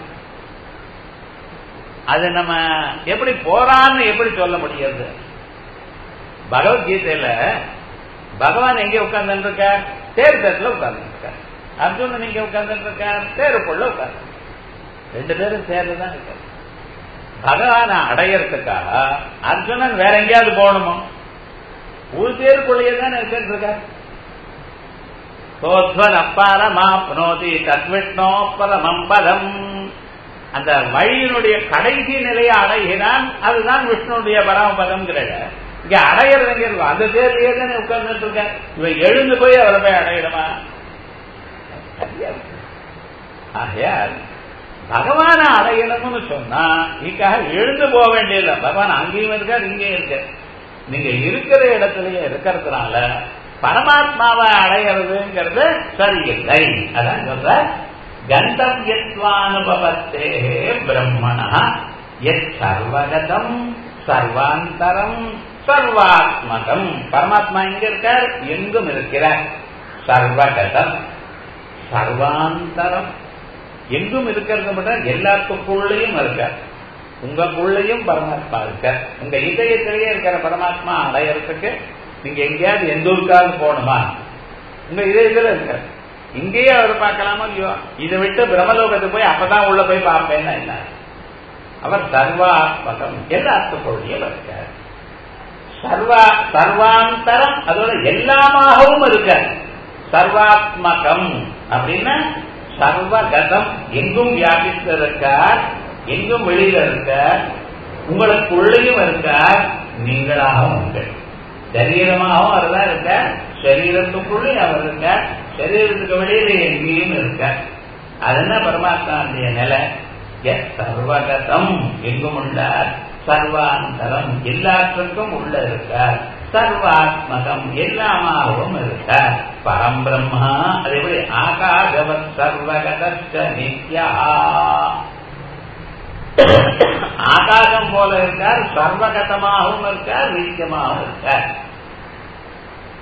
A: அது நம்ம எப்படி போறான்னு எப்படி சொல்ல முடியாது பகவத்கீதையில பகவான் எங்க உட்கார்ந்து இருக்கார் தேர் தட்டுல உட்கார்ந்து இருக்கார் அர்ஜுனன் எங்க உட்கார்ந்து இருக்கார் தேருக்குள்ள உட்கார்ந்து ரெண்டு பேரும் சேர்ந்துதான் இருக்காரு பகவானை அடையறதுக்காக அர்ஜுனன் வேற எங்கேயாவது போகணுமோ ஒரு தேருக்குள்ளேயே தான் இருக்கார் சோத்வனப்பாரமாப்னோதி தத்விஷ்ணோ பரமம் பதம் அந்த வழியினுடைய கடைசி நிலையை அடைகிறான் அதுதான் விஷ்ணுடைய பரமபதம்ங்கிறத இங்க அடையிறதுங்கிறது அந்த தேர்லயே தானே உட்கார்ந்துட்டு இருக்க இவன் எழுந்து போய் அவரை போய் அடையிடுமா ஆகையால் பகவான அடையணும்னு சொன்னா இதுக்காக எழுந்து போக வேண்டியதில்லை பகவான் அங்கேயும் இருக்கார் இங்கேயும் இருக்கார் நீங்க இருக்கிற இடத்துலயே இருக்கிறதுனால பரமாத்மாவை அடையிறதுங்கிறது சரியில்லை அதான் சொல்ற கந்தவியத்வானுபவத்தே பிரம்மண எத் சர்வகதம் சர்வாந்தரம் சர்வாத்மகம் பரமாத்மா எங்க இருக்கார் எங்கும் இருக்கிறார் சர்வகதம் சர்வாந்தரம் எங்கும் இருக்கிறது மட்டும் எல்லாத்துக்குள்ளேயும் இருக்கார் உங்களுக்குள்ளேயும் பரமாத்மா இருக்கார் உங்க இதயத்திலேயே இருக்கிற பரமாத்மா அடையறதுக்கு நீங்க எங்கேயாவது எந்த ஊருக்காவது போகணுமா உங்க இதயத்துல இருக்க இங்கேயே அவர் பார்க்கலாமா இல்லையோ இதை விட்டு பிரம்மலோகத்துக்கு போய் அப்பதான் உள்ள போய் பார்ப்பேன்னா என்ன அவர் சர்வாத்மகம் எல்லாத்துக்குள்ளேயும் இருக்கார் சர்வா சர்வாந்தரம் அதோட எல்லாமாகவும் இருக்க சர்வாத்மகம் அப்படின்னா சர்வகதம் எங்கும் வியாபித்து இருக்கார் எங்கும் வெளியில இருக்கார் உங்களுக்குள்ளேயும் இருக்கார் நீங்களாகவும் உங்கள் சரீரமாகவும் அவர் தான் இருக்க சரீரத்துக்குள்ளே அவர் இருக்க சரீரத்துக்கு வெளியில எங்கேயும் இருக்க அது என்ன பரமாத்மாவுடைய நிலை சர்வகதம் எங்கும் உள்ளார் சர்வாந்தரம் எல்லாற்றுக்கும் உள்ள இருக்கார் சர்வாத்மகம் எல்லாமாகவும் இருக்கார் பரம்பிரம்மா அது எப்படி ஆகாகவத் சர்வகத நித்யா ஆகாசம் போல இருக்கார் சர்வகதமாகவும் இருக்கார் நித்தியமாகவும் இருக்கார்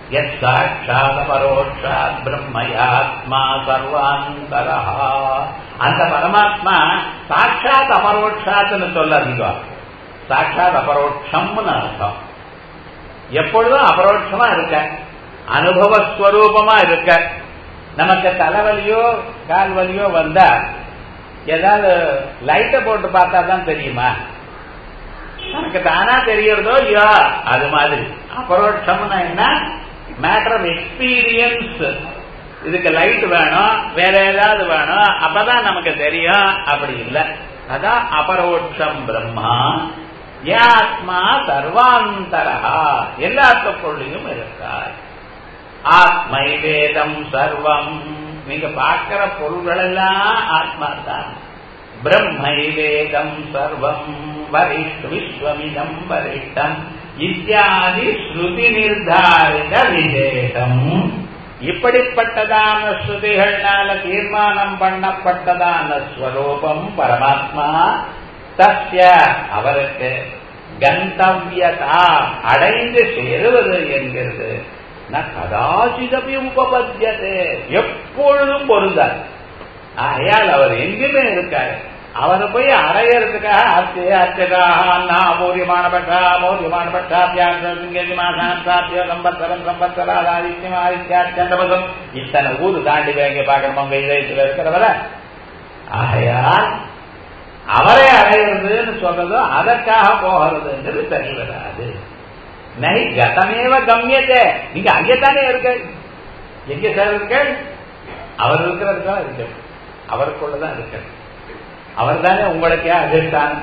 A: சாட்சாத் பரோட்சாத் பிரம்மயாத்மா சர்வாந்தரா அந்த பரமாத்மா சாட்சாத் அபரோட்சாத்னு சொல்லாதீங்க சாட்சாத் அபரோட்சம்னு அர்த்தம் எப்பொழுதும் அபரோட்சமா இருக்க அனுபவஸ்வரூபமா இருக்க நமக்கு தலைவலியோ கால் வலியோ வந்தா ஏதாவது லைட்டை போட்டு பார்த்தா தான் தெரியுமா நமக்கு தானா தெரியறதோ இல்லையோ அது மாதிரி அபரோட்சம்னா என்ன மேட்டர் ஆஃப் எக்ஸ்பீரியன்ஸ் இதுக்கு லைட் வேணும் வேற ஏதாவது வேணும் அப்பதான் நமக்கு தெரியும் அப்படி இல்லை அதான் அபரோட்சம் பிரம்மா ஆத்மா சர்வாந்தரா எல்லாத்துக்குள்ளையும் இருக்கார் ஆத்மை வேதம் சர்வம் நீங்க பார்க்கிற பொருள்கள் எல்லாம் ஆத்மா தான் பிரம்மை வேதம் சர்வம் வரிஷ்ட விஸ்வமிதம் வரிஷ்டம் இத்தியாதி ஸ்ருதி நிர்தாரித விசேஷம் இப்படிப்பட்டதான ஸ்ருதிகள்னால தீர்மானம் பண்ணப்பட்டதான ஸ்வரூபம் பரமாத்மா தஸ்ய அவருக்கு கந்தவியதா அடைந்து சேருவது என்கிறது கதாச்சிதபி உபபத்தியது எப்பொழுதும் பொருந்தார் ஆகையால் அவர் எங்குமே இருக்காரு அவரை போய் அடையறதுக்காக அத்திய அத்தியகாக அண்ணா அபூரியமான பட்டா அபூரியமான பட்டாபியாசம் சாத்திய சம்பத்தரம் சம்பத்தராத ஆதித்யம் ஆதித்யா சந்திரபதம் இத்தனை ஊரு தாண்டி வேங்க பார்க்கணும் உங்க இதயத்தில் இருக்கிறவர ஆகையால் அவரை அடையிறதுன்னு சொல்றதோ அதற்காக போகிறதுன்றது தனி வராது நகை கதமேவ கம்யத்தே நீங்க அங்கேத்தானே இருக்க எங்க சார் இருக்க அவர் இருக்கிறதுக்காக இருக்க அவருக்குள்ளதான் இருக்க அவர் தானே உங்களுக்கு அதிர்ஷ்டான்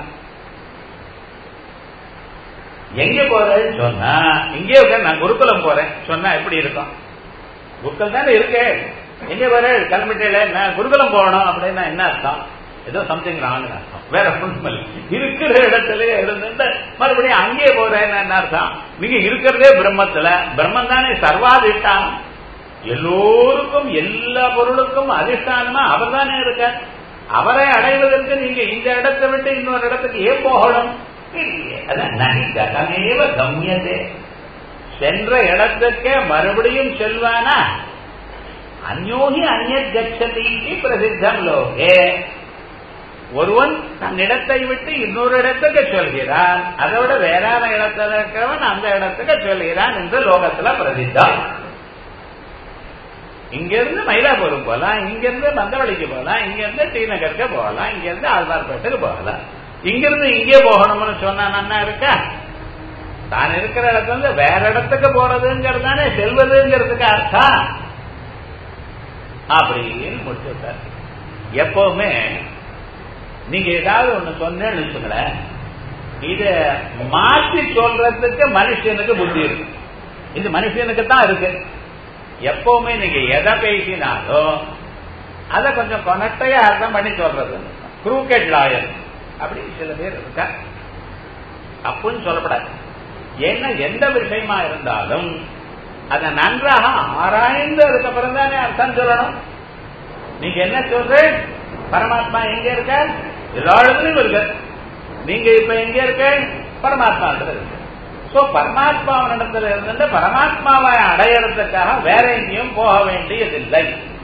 A: எங்க போறேன்னு சொன்னா இங்கே இருக்க நான் குருகுலம் போறேன் சொன்னா எப்படி இருக்கும் குருகுலம் தானே இருக்கு எங்க போற கிளம்பிட்டேல நான் குருகுலம் போகணும் அப்படின்னா என்ன அர்த்தம் ஏதோ சம்திங் ராங் அர்த்தம் வேற ஒன்றும் இருக்கிற இடத்துல இருந்து மறுபடியும் அங்கே போறேன்னு என்ன அர்த்தம் நீங்க இருக்கிறதே பிரம்மத்துல பிரம்மம் தானே சர்வாதிஷ்டானம் எல்லோருக்கும் எல்லா பொருளுக்கும் அதிஷ்டானமா அவர் தானே இருக்க அவரை அடைவதற்கு நீங்க இந்த இடத்தை விட்டு இன்னொரு இடத்துக்கு ஏன் போகணும் கதமேவ கம்யதே சென்ற இடத்துக்கே மறுபடியும் செல்வானா அந்யோகி அந்நிய கச்சதி பிரசித்தம் லோகே ஒருவன் தன் இடத்தை விட்டு இன்னொரு இடத்துக்கு சொல்கிறான் அதோட வேறான இடத்துல இருக்கிறவன் அந்த இடத்துக்கு சொல்கிறான் என்று லோகத்துல பிரசித்தம் இங்கிருந்து மயிலாப்பூருக்கு போகலாம் இங்கிருந்து மந்தவழிக்கு போகலாம் இங்கிருந்து டி நகருக்கு போகலாம் இங்கிருந்து ஆழ்வார்பேட்டுக்கு போகலாம் இங்கிருந்து இங்கே போகணும்னு சொன்னா நன்னா இருக்கா தான் இருக்கிற இடத்துல இருந்து வேற இடத்துக்கு போறதுங்கிறது தானே செல்வதுங்கிறதுக்கு அர்த்தம் அப்படின்னு முடிச்சுட்டார் எப்பவுமே நீங்க ஏதாவது ஒண்ணு சொன்னேன்னு வச்சுங்களேன் இத மாற்றி சொல்றதுக்கு மனுஷனுக்கு புத்தி இருக்கு இது மனுஷனுக்கு தான் இருக்கு எப்பவுமே நீங்க எதை பேசினாலும் அதை கொஞ்சம் கொனட்டையா அர்த்தம் பண்ணி சொல்றது குரூக்கெட் லாயர் அப்படி சில பேர் இருக்கா அப்புன்னு சொல்லப்படாது ஏன்னா எந்த விஷயமா இருந்தாலும் அதை நன்றாக ஆராய்ந்து அதுக்கப்புறம் தானே அர்த்தம் சொல்லணும் நீங்க என்ன சொல்ற பரமாத்மா எங்க இருக்க எல்லா இடத்துலயும் இருக்க நீங்க இப்ப எங்க இருக்க பரமாத்மா இருக்கு சோ பரமாத்மாவினிடத்துல இருந்து பரமாத்மாவை அடையறதுக்காக வேற எங்கேயும் போக வேண்டியதில்லை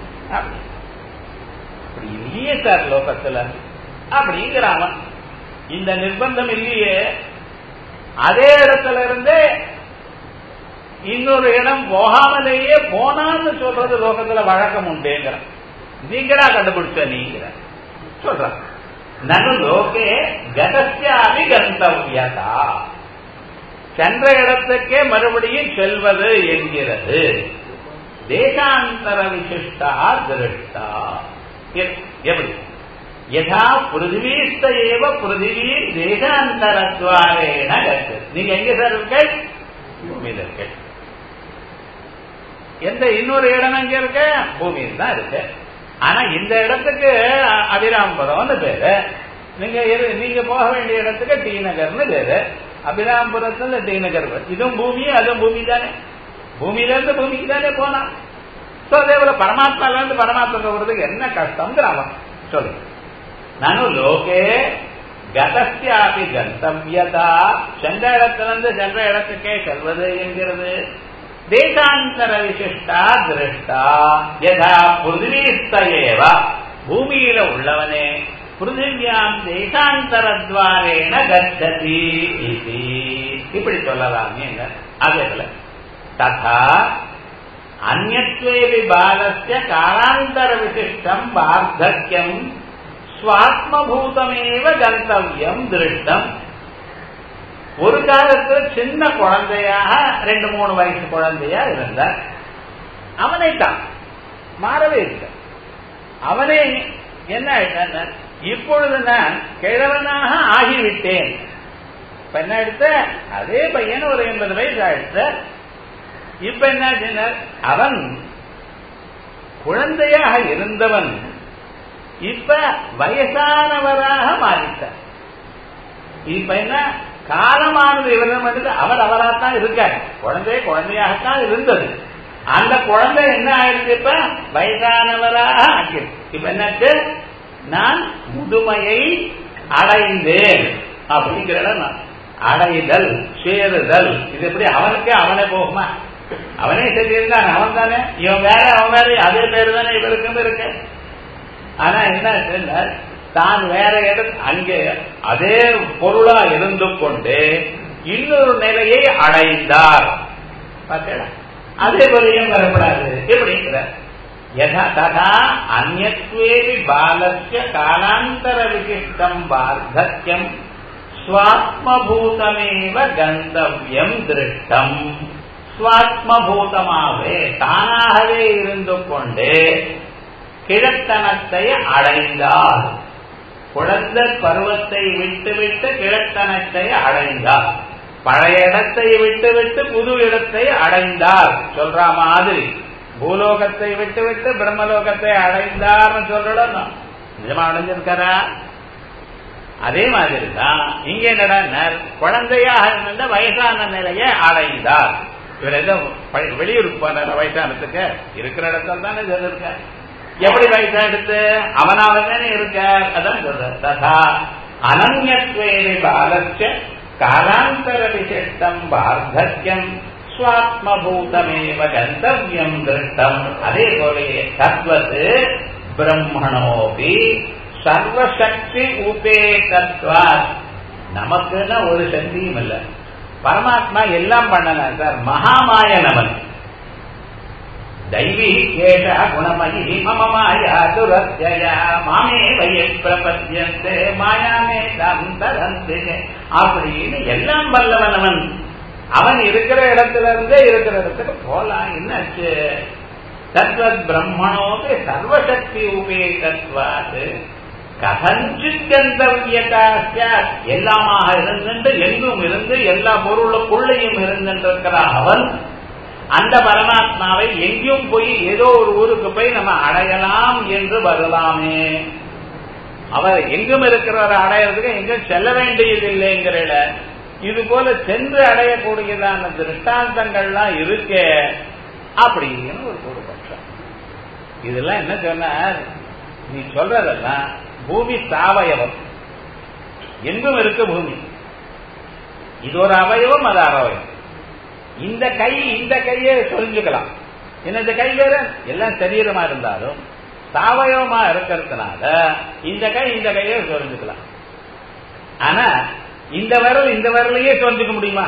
A: அப்படி இல்லையே சார் லோகத்துல அப்படிங்கிறான் இந்த நிர்பந்தம் இல்லையே அதே இடத்துல இருந்து இன்னொரு இடம் போகாமலேயே போனான்னு சொல்றது லோகத்துல வழக்கம் உண்டுங்கிறான் நீங்களா கண்டுபிடிச்ச நீங்கிற சொல்ற நனு லோகே கதஸ்யாமி கந்தவியதா சென்ற இடத்துக்கே மறுபடியும் செல்வது என்கிறது தேசாந்தர விசிஷ்டா திருஷ்டா எப்படி யதா பிருத்திவீஸ்த ஏவ பிருத்திவி தேசாந்தரத்வாரேன கத்து நீங்க எங்க சார் இருக்க பூமியில இருக்க எந்த இன்னொரு இடம் எங்க இருக்க பூமியில் தான் இருக்கு ஆனா இந்த இடத்துக்கு அபிராம்பரம்னு பேரு நீங்க நீங்க போக வேண்டிய இடத்துக்கு டி நகர்னு பேரு அபிராம்புரத்துல டி நகர் இதுவும் பூமி அதுவும் பூமி தானே பூமியில இருந்து பூமிக்கு தானே போனா சோ அதே போல பரமாத்மால இருந்து பரமாத்மா போறதுக்கு என்ன கஷ்டம்ங்கிற அவன் சொல்லு நானும் லோகே கதஸ்யாபி கந்தவியதா சென்ற இடத்திலிருந்து சென்ற இடத்துக்கே செல்வது என்கிறது தேசாந்தர விசிஷ்டா திருஷ்டா யதா பிருத்திவீஸ்தயேவ பூமியில உள்ளவனே பிருத்திவியாம் தேசாந்தரத்வாரேன கச்சதி இது இப்படி சொல்லலாமே அதே போல ததா அந்நத்வேபி பாலஸ்ய காலாந்தர விசிஷ்டம் வார்த்தக்கியம் சுவாத்மபூதமேவ கந்தவியம் திருஷ்டம் ஒரு காலத்துல சின்ன குழந்தையாக ரெண்டு மூணு வயசு குழந்தையா இருந்தார் அவனைத்தான் மாறவே இல்லை அவனே என்ன ஆயிட்டான் இப்பொழுது நான் கிழவனாக ஆகிவிட்டேன் இப்ப என்ன எடுத்த அதே பையன் ஒரு எண்பது வயசு ஆயிடுத்த இப்ப என்ன அவன் குழந்தையாக இருந்தவன் இப்ப வயசானவராக மாறிட்டார் இப்ப என்ன காலமானது இவரிடம் எடுத்து அவர் அவராத்தான் இருக்கார் குழந்தை குழந்தையாகத்தான் இருந்தது அந்த குழந்தை என்ன ஆயிடுச்சு இப்ப வயசானவராக ஆக்கிடுச்சு இப்ப என்னாச்சு நான் முதுமையை அடைந்தேன் அப்படிங்கிற நான் அடைதல் சேருதல் இது எப்படி அவனுக்கு அவனே போகுமா அவனே சொல்லியிருந்தான் அவன் தானே இவன் வேற அவன் வேற அதே பேரு தானே இவருக்கும் இருக்கு ஆனா என்ன தான் வேற இடம் அங்கே அதே பொருளா இருந்து கொண்டு இன்னொரு நிலையை அடைந்தார் பார்த்தா அதே போலையும் வரப்படாது எப்படிங்கிற யதா ததா அந்நத்வேபி பாலஸ்ய காலாந்தர விசிஷ்டம் வார்த்தக்கியம் சுவாத்மபூதமேவ கந்தவியம் திருஷ்டம் சுவாத்மபூதமாகவே தானாகவே இருந்து கொண்டு கிழத்தனத்தை அடைந்தார் குழந்தை பருவத்தை விட்டுவிட்டு கிழத்தனத்தை அடைந்தார் பழைய இடத்தை விட்டுவிட்டு புது இடத்தை அடைந்தார் சொல்ற மாதிரி பூலோகத்தை விட்டுவிட்டு பிரம்மலோகத்தை அடைந்தார்னு சொல்றோம் நிஜமா அடைஞ்சிருக்காரா அதே மாதிரி தான் இங்க என்னடா குழந்தையாக இருந்த வயசான நிலையை அடைந்தார் இவர் எதோ வெளியூருக்கு போனார் வயசானத்துக்கு இருக்கிற இடத்துல தானே இருக்க எப்படி வயசா எடுத்து அவனாக தானே இருக்க அதான் சொல்ற ததா அனன்யத்வேரி பாலச்ச காலாந்தர விசிஷ்டம் வார்த்தக்கியம் சுவாத்மபூதமேவ கந்தவியம் திருஷ்டம் அதே போல தத்வது பிரம்மணோபி சர்வசக்தி உபேகத்வா நமக்குன்னா ஒரு சக்தியும் இல்ல பரமாத்மா எல்லாம் பண்ணலாம் சார் மகாமாயனவன் தைவி கேஷ குணமயி மம மாயா துரத்யா மாமே வய பிரபத்தியந்தே மாயாமே தந்தரந்து அப்படின்னு எல்லாம் வல்லவனவன் அவன் இருக்கிற இடத்துல இருந்தே இருக்கிற இடத்துக்கு போலாம் என்னாச்சு தத்வத் பிரம்மணோது சர்வசக்தி உபேகத்வாது கதஞ்சித் கந்தவியதா எல்லாமாக இருந்துட்டு எங்கும் இருந்து எல்லா பொருளுக்குள்ளையும் இருந்திருக்கிற அவன் அந்த பரமாத்மாவை எங்கேயும் போய் ஏதோ ஒரு ஊருக்கு போய் நம்ம அடையலாம் என்று வரலாமே அவர் எங்கும் இருக்கிறவரை அடையிறதுக்கு எங்கும் செல்ல வேண்டியதில்லைங்கிற இது போல சென்று அடையக்கூடியதான திருஷ்டாந்தங்கள்லாம் இருக்கே அப்படின்னு ஒரு பூர்வபட்சம் இதெல்லாம் என்ன சொன்னார் நீ சொல்றதெல்லாம் பூமி சாவயவம் எங்கும் இருக்கு பூமி இது ஒரு அவயவம் அது அவயவம் இந்த கை இந்த கையை சொல்லிக்கலாம் என்ன இந்த கை வேற எல்லாம் சரீரமா இருந்தாலும் சாவயவமா இருக்கிறதுனால இந்த கை இந்த கையை சொல்லிக்கலாம் ஆனா இந்த விரல் இந்த விரலையே சொல்லிக்க முடியுமா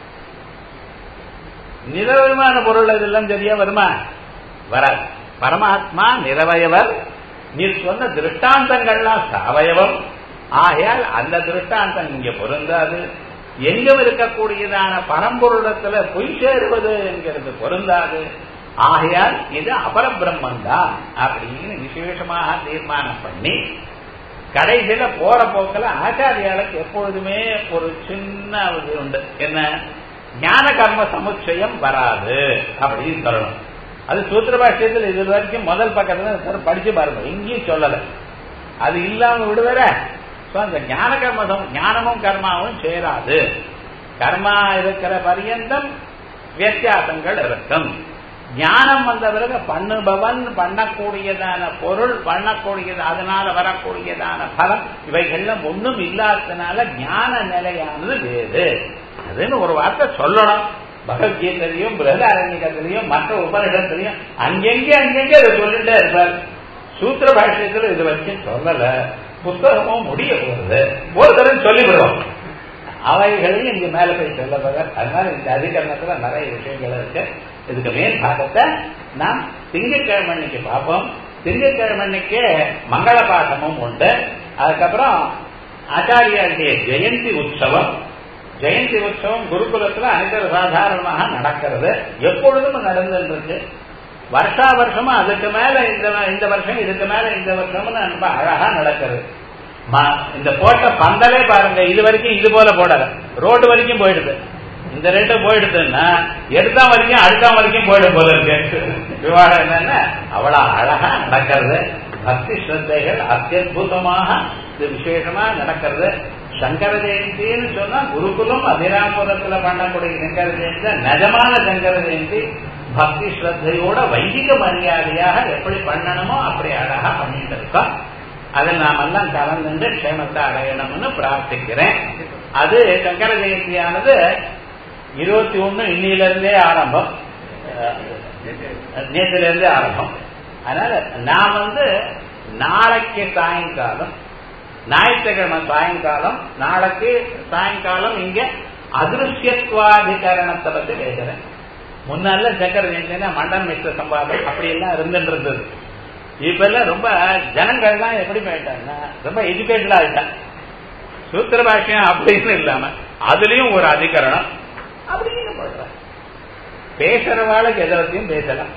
A: நிரவயமான பொருள் இதெல்லாம் சரியா வருமா வராது பரமாத்மா நிறவயவர் நீ சொன்ன திருஷ்டாந்தங்கள்லாம் சாவயவம் ஆகையால் அந்த திருஷ்டாந்தம் இங்க பொருந்தாது எங்கும் இருக்கக்கூடியதான பரம்பொருளத்துல பொய் சேருவது என்கிறது பொருந்தாது ஆகையால் இது அபரபிரம்மன் தான் அப்படின்னு விசேஷமாக தீர்மானம் பண்ணி கடைசியில போற போக்கில் ஆச்சாரியாளுக்கு எப்பொழுதுமே ஒரு சின்ன இது உண்டு என்ன ஞான கர்ம சமுச்சயம் வராது அப்படின்னு சொல்லணும் அது சூத்திர பாஷ்யத்தில் இது வரைக்கும் முதல் பக்கத்துல படிச்சு பாருங்க எங்கேயும் சொல்லல அது இல்லாம விடுவேற அந்த ஞான கர்ம ஞானமும் கர்மாவும் சேராது கர்மா இருக்கிற பரியந்தம் வித்தியாசங்கள் இருக்கும் ஞானம் வந்த பிறகு பண்ணுபவன் பண்ணக்கூடியதான பொருள் பண்ணக்கூடியது அதனால வரக்கூடியதான பலம் இவைகள்லாம் ஒன்றும் இல்லாததுனால ஞான நிலையானது வேறு அதுன்னு ஒரு வார்த்தை சொல்லணும் பகவத்கீதையிலையும் பிரகதாரண்யத்திலையும் மற்ற உபனிடத்திலையும் அங்கெங்கே அங்கெங்கே அதை சொல்லிட்டே இருப்பார் சூத்திர பாஷ்யத்துல இது வரைக்கும் சொல்லல புத்தகமும் முடிய போகுது ஒரு தடவை சொல்லிவிடுவோம் அவைகளையும் இங்க மேல போய் சொல்ல போற அதனால இந்த அதிகரணத்துல நிறைய விஷயங்கள் இருக்கு இதுக்கு மேல் பாகத்தை நாம் திங்கட்கிழமன்னைக்கு பார்ப்போம் திங்கட்கிழமன்னைக்கு மங்கள பாசமும் உண்டு அதுக்கப்புறம் ஆச்சாரியாருடைய ஜெயந்தி உற்சவம் ஜெயந்தி உற்சவம் குருகுலத்துல அனைத்து சாதாரணமாக நடக்கிறது எப்பொழுதும் நடந்துருக்கு வருஷா வருஷமா அதுக்கு மேல இந்த இந்த வருஷம் இதுக்கு மேல இந்த வருஷம்னு ரொம்ப அழகா நடக்கிறது இந்த போட்ட பந்தலே பாருங்க இது வரைக்கும் இது போல போடல ரோடு வரைக்கும் போயிடுது இந்த ரேட்டு போயிடுதுன்னா எடுத்தா வரைக்கும் அடுத்த வரைக்கும் போயிடும் போல இருக்கு விவாதம் என்னன்னா அவ்வளவு அழகா நடக்கிறது பக்தி ஸ்ரத்தைகள் அத்தியுதமாக இது விசேஷமா நடக்கிறது சங்கர ஜெயந்தின்னு சொன்னா குருகுலம் அபிராமபுரத்துல பண்ணக்கூடிய சங்கர ஜெயந்தி நிஜமான சங்கர ஜெயந்தி பக்தி ஸ்ரத்தையோட வைதிக மரியாதையாக எப்படி பண்ணணுமோ அப்படி அழகா பண்ணிட்டு இருக்கோம் அதில் நாம் எல்லாம் கலந்துட்டு க்ஷேமத்தை அடையணும்னு பிரார்த்திக்கிறேன் அது சங்கர ஜெயந்தியானது இருபத்தி ஒண்ணு இன்னிலிருந்தே ஆரம்பம் நேற்றுல இருந்தே ஆரம்பம் அதனால நான் வந்து நாளைக்கு சாயங்காலம் ஞாயிற்றுக்கிழமை சாயங்காலம் நாளைக்கு சாயங்காலம் இங்க அதிருஷ்யத்வாதிகரணத்தை பத்தி பேசுறேன் முன்னால சக்கர ஜெயந்தினா மண்டன் மிஸ்ர சம்பாதம் அப்படி எல்லாம் இருந்துட்டு இருந்தது இப்ப எல்லாம் ரொம்ப ஜனங்கள்லாம் எப்படி போயிட்டாங்கன்னா ரொம்ப எஜுகேட்டடா ஆயிட்டான் சூத்திர பாஷ்யம் அப்படின்னு இல்லாம அதுலயும் ஒரு அதிகரணம் அப்படின்னு போடுற பேசுறவாளுக்கு எதிரத்தையும் பேசலாம்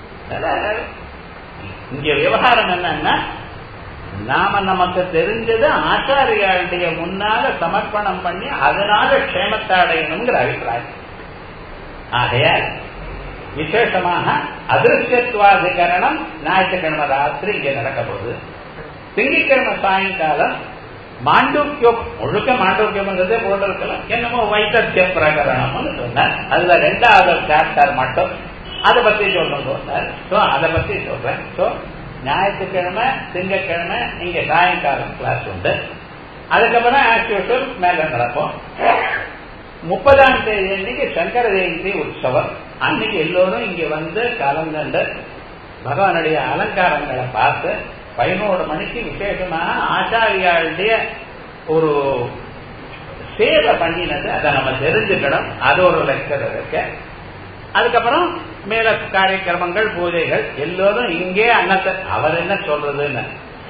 A: இங்க விவகாரம் என்னன்னா நாம நமக்கு தெரிஞ்சது ஆச்சாரியாளுடைய முன்னால சமர்ப்பணம் பண்ணி அதனால க்ஷேமத்தை அடையணுங்கிற அபிப்பிராயம் ஆகையால் விசேஷமாக அதிருஷ்யத்வாதிகரணம் ஞாயிற்றுக்கிழமை ராத்திரி இங்க நடக்க போகுது திங்கட்கிழமை சாயங்காலம் மாண்டூக்கியம் முழுக்க மாண்டூக்கியம்ன்றதே போட்டிருக்கலாம் என்னமோ வைத்தத்திய பிரகரணம்னு சொன்னார் அதுல ரெண்டாவது சாப்டர் மட்டும் அதை பத்தி சொல்றேன் சொன்னார் சோ அதை பத்தி சொல்றேன் சோ ஞாயிற்றுக்கிழமை திங்கட்கிழமை இங்க சாயங்காலம் கிளாஸ் உண்டு அதுக்கப்புறம் ஆஸ் யூஷுவல் மேல நடப்போம் முப்பதாம் தேதி அன்னைக்கு சங்கர ஜெயந்தி உற்சவம் அன்னைக்கு எல்லோரும் இங்க வந்து கலந்துண்டு பகவானுடைய அலங்காரங்களை பார்த்து பதினோரு மணிக்கு விசேஷமாக ஆச்சாரியாளுடைய ஒரு சேவை பண்ணினது அதை நம்ம தெரிஞ்சுக்கணும் அது ஒரு லெக்சர் இருக்கு அதுக்கப்புறம் மேல காரியக்கிரமங்கள் பூஜைகள் எல்லோரும் இங்கே அன்னத்தை அவர் என்ன சொல்றதுன்னு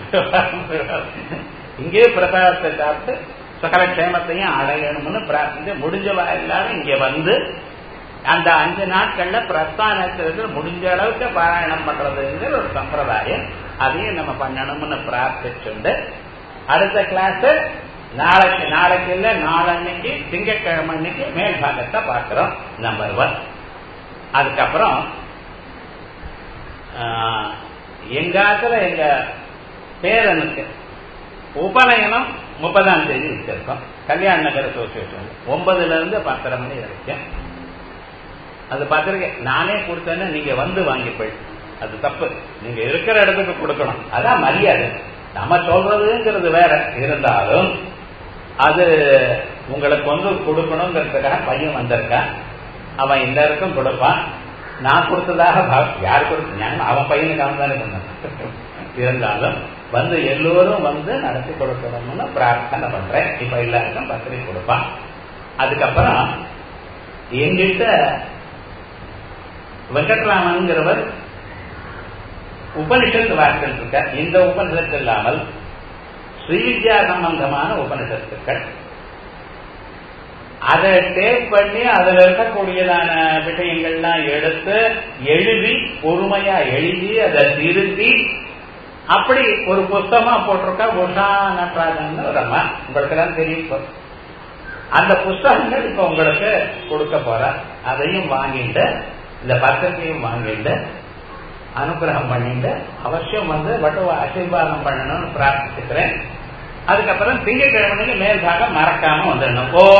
A: இங்கே பிரசாதத்தை சாப்பிட்டு சகல க்ஷேமத்தையும் அடையணும்னு பிரார்த்தித்து முடிஞ்சவா எல்லாரும் இங்க வந்து அந்த அஞ்சு நாட்கள்ல பிரஸ்தானத்திலிருந்து முடிஞ்ச அளவுக்கு பாராயணம் பண்றதுங்கிற ஒரு சம்பிரதாயம் அதையும் நம்ம பண்ணணும்னு பிரார்த்திச்சுண்டு அடுத்த கிளாஸ் நாளைக்கு நாளைக்கு இல்ல நாளன்னைக்கு திங்கட்கிழமை அன்னைக்கு மேல் பாகத்தை பார்க்கிறோம் நம்பர் ஒன் அதுக்கப்புறம் எங்காத்துல எங்க பேரனுக்கு உபநயனம் முப்பதாம் தேதி வச்சிருக்கோம் கல்யாண நகர் அசோசியேஷன் ஒன்பதுல இருந்து பத்தரை மணி வரைக்கும் அது பத்திரிக்கை நானே கொடுத்தேன்னு நீங்க வந்து வாங்கி போய் அது தப்பு நீங்க இருக்கிற இடத்துக்கு கொடுக்கணும் அதான் மரியாதை நம்ம சொல்றதுங்கிறது வேற இருந்தாலும் அது உங்களுக்கு வந்து கொடுக்கணுங்கிறதுக்காக பையன் வந்திருக்கான் அவன் இந்த இருக்கும் கொடுப்பான் நான் கொடுத்ததாக யார் கொடுத்த அவன் பையனுக்கு அவன் தானே பண்ண இருந்தாலும் வந்து எல்லோரும் வந்து நடத்தி கொடுக்கணும்னு பிரார்த்தனை பண்றேன் இப்ப எல்லாருக்கும் பத்திரிகை கொடுப்பான் அதுக்கப்புறம் எங்கிட்ட வெங்கட்ராமன்கிறவர் உபனிஷத்து வார்த்தை இருக்க இந்த உபனிஷத்து இல்லாமல் ஸ்ரீவித்யா சம்பந்தமான உபனிஷத்துக்கள் அதை டேப் பண்ணி அதுல இருக்கக்கூடியதான விஷயங்கள்லாம் எடுத்து எழுதி பொறுமையா எழுதி அதை திருத்தி அப்படி ஒரு புஸ்தகமா போட்டிருக்கா உஷா நடராஜன் ஒரு அம்மா உங்களுக்கு எல்லாம் தெரியும் அந்த புஸ்தகங்கள் இப்ப உங்களுக்கு கொடுக்க போற அதையும் வாங்கிட்டு இந்த பத்திரத்தையும் வாங்கிட்டு அனுகிரகம் பண்ணிட்டு அவசியம் வந்து வட்டுவ ஆசீர்வாதம் பண்ணணும்னு பிரார்த்திச்சுக்கிறேன் அதுக்கப்புறம் திங்கட்கிழமைக்கு மேல் பாகம் மறக்காம வந்துடணும் ஓ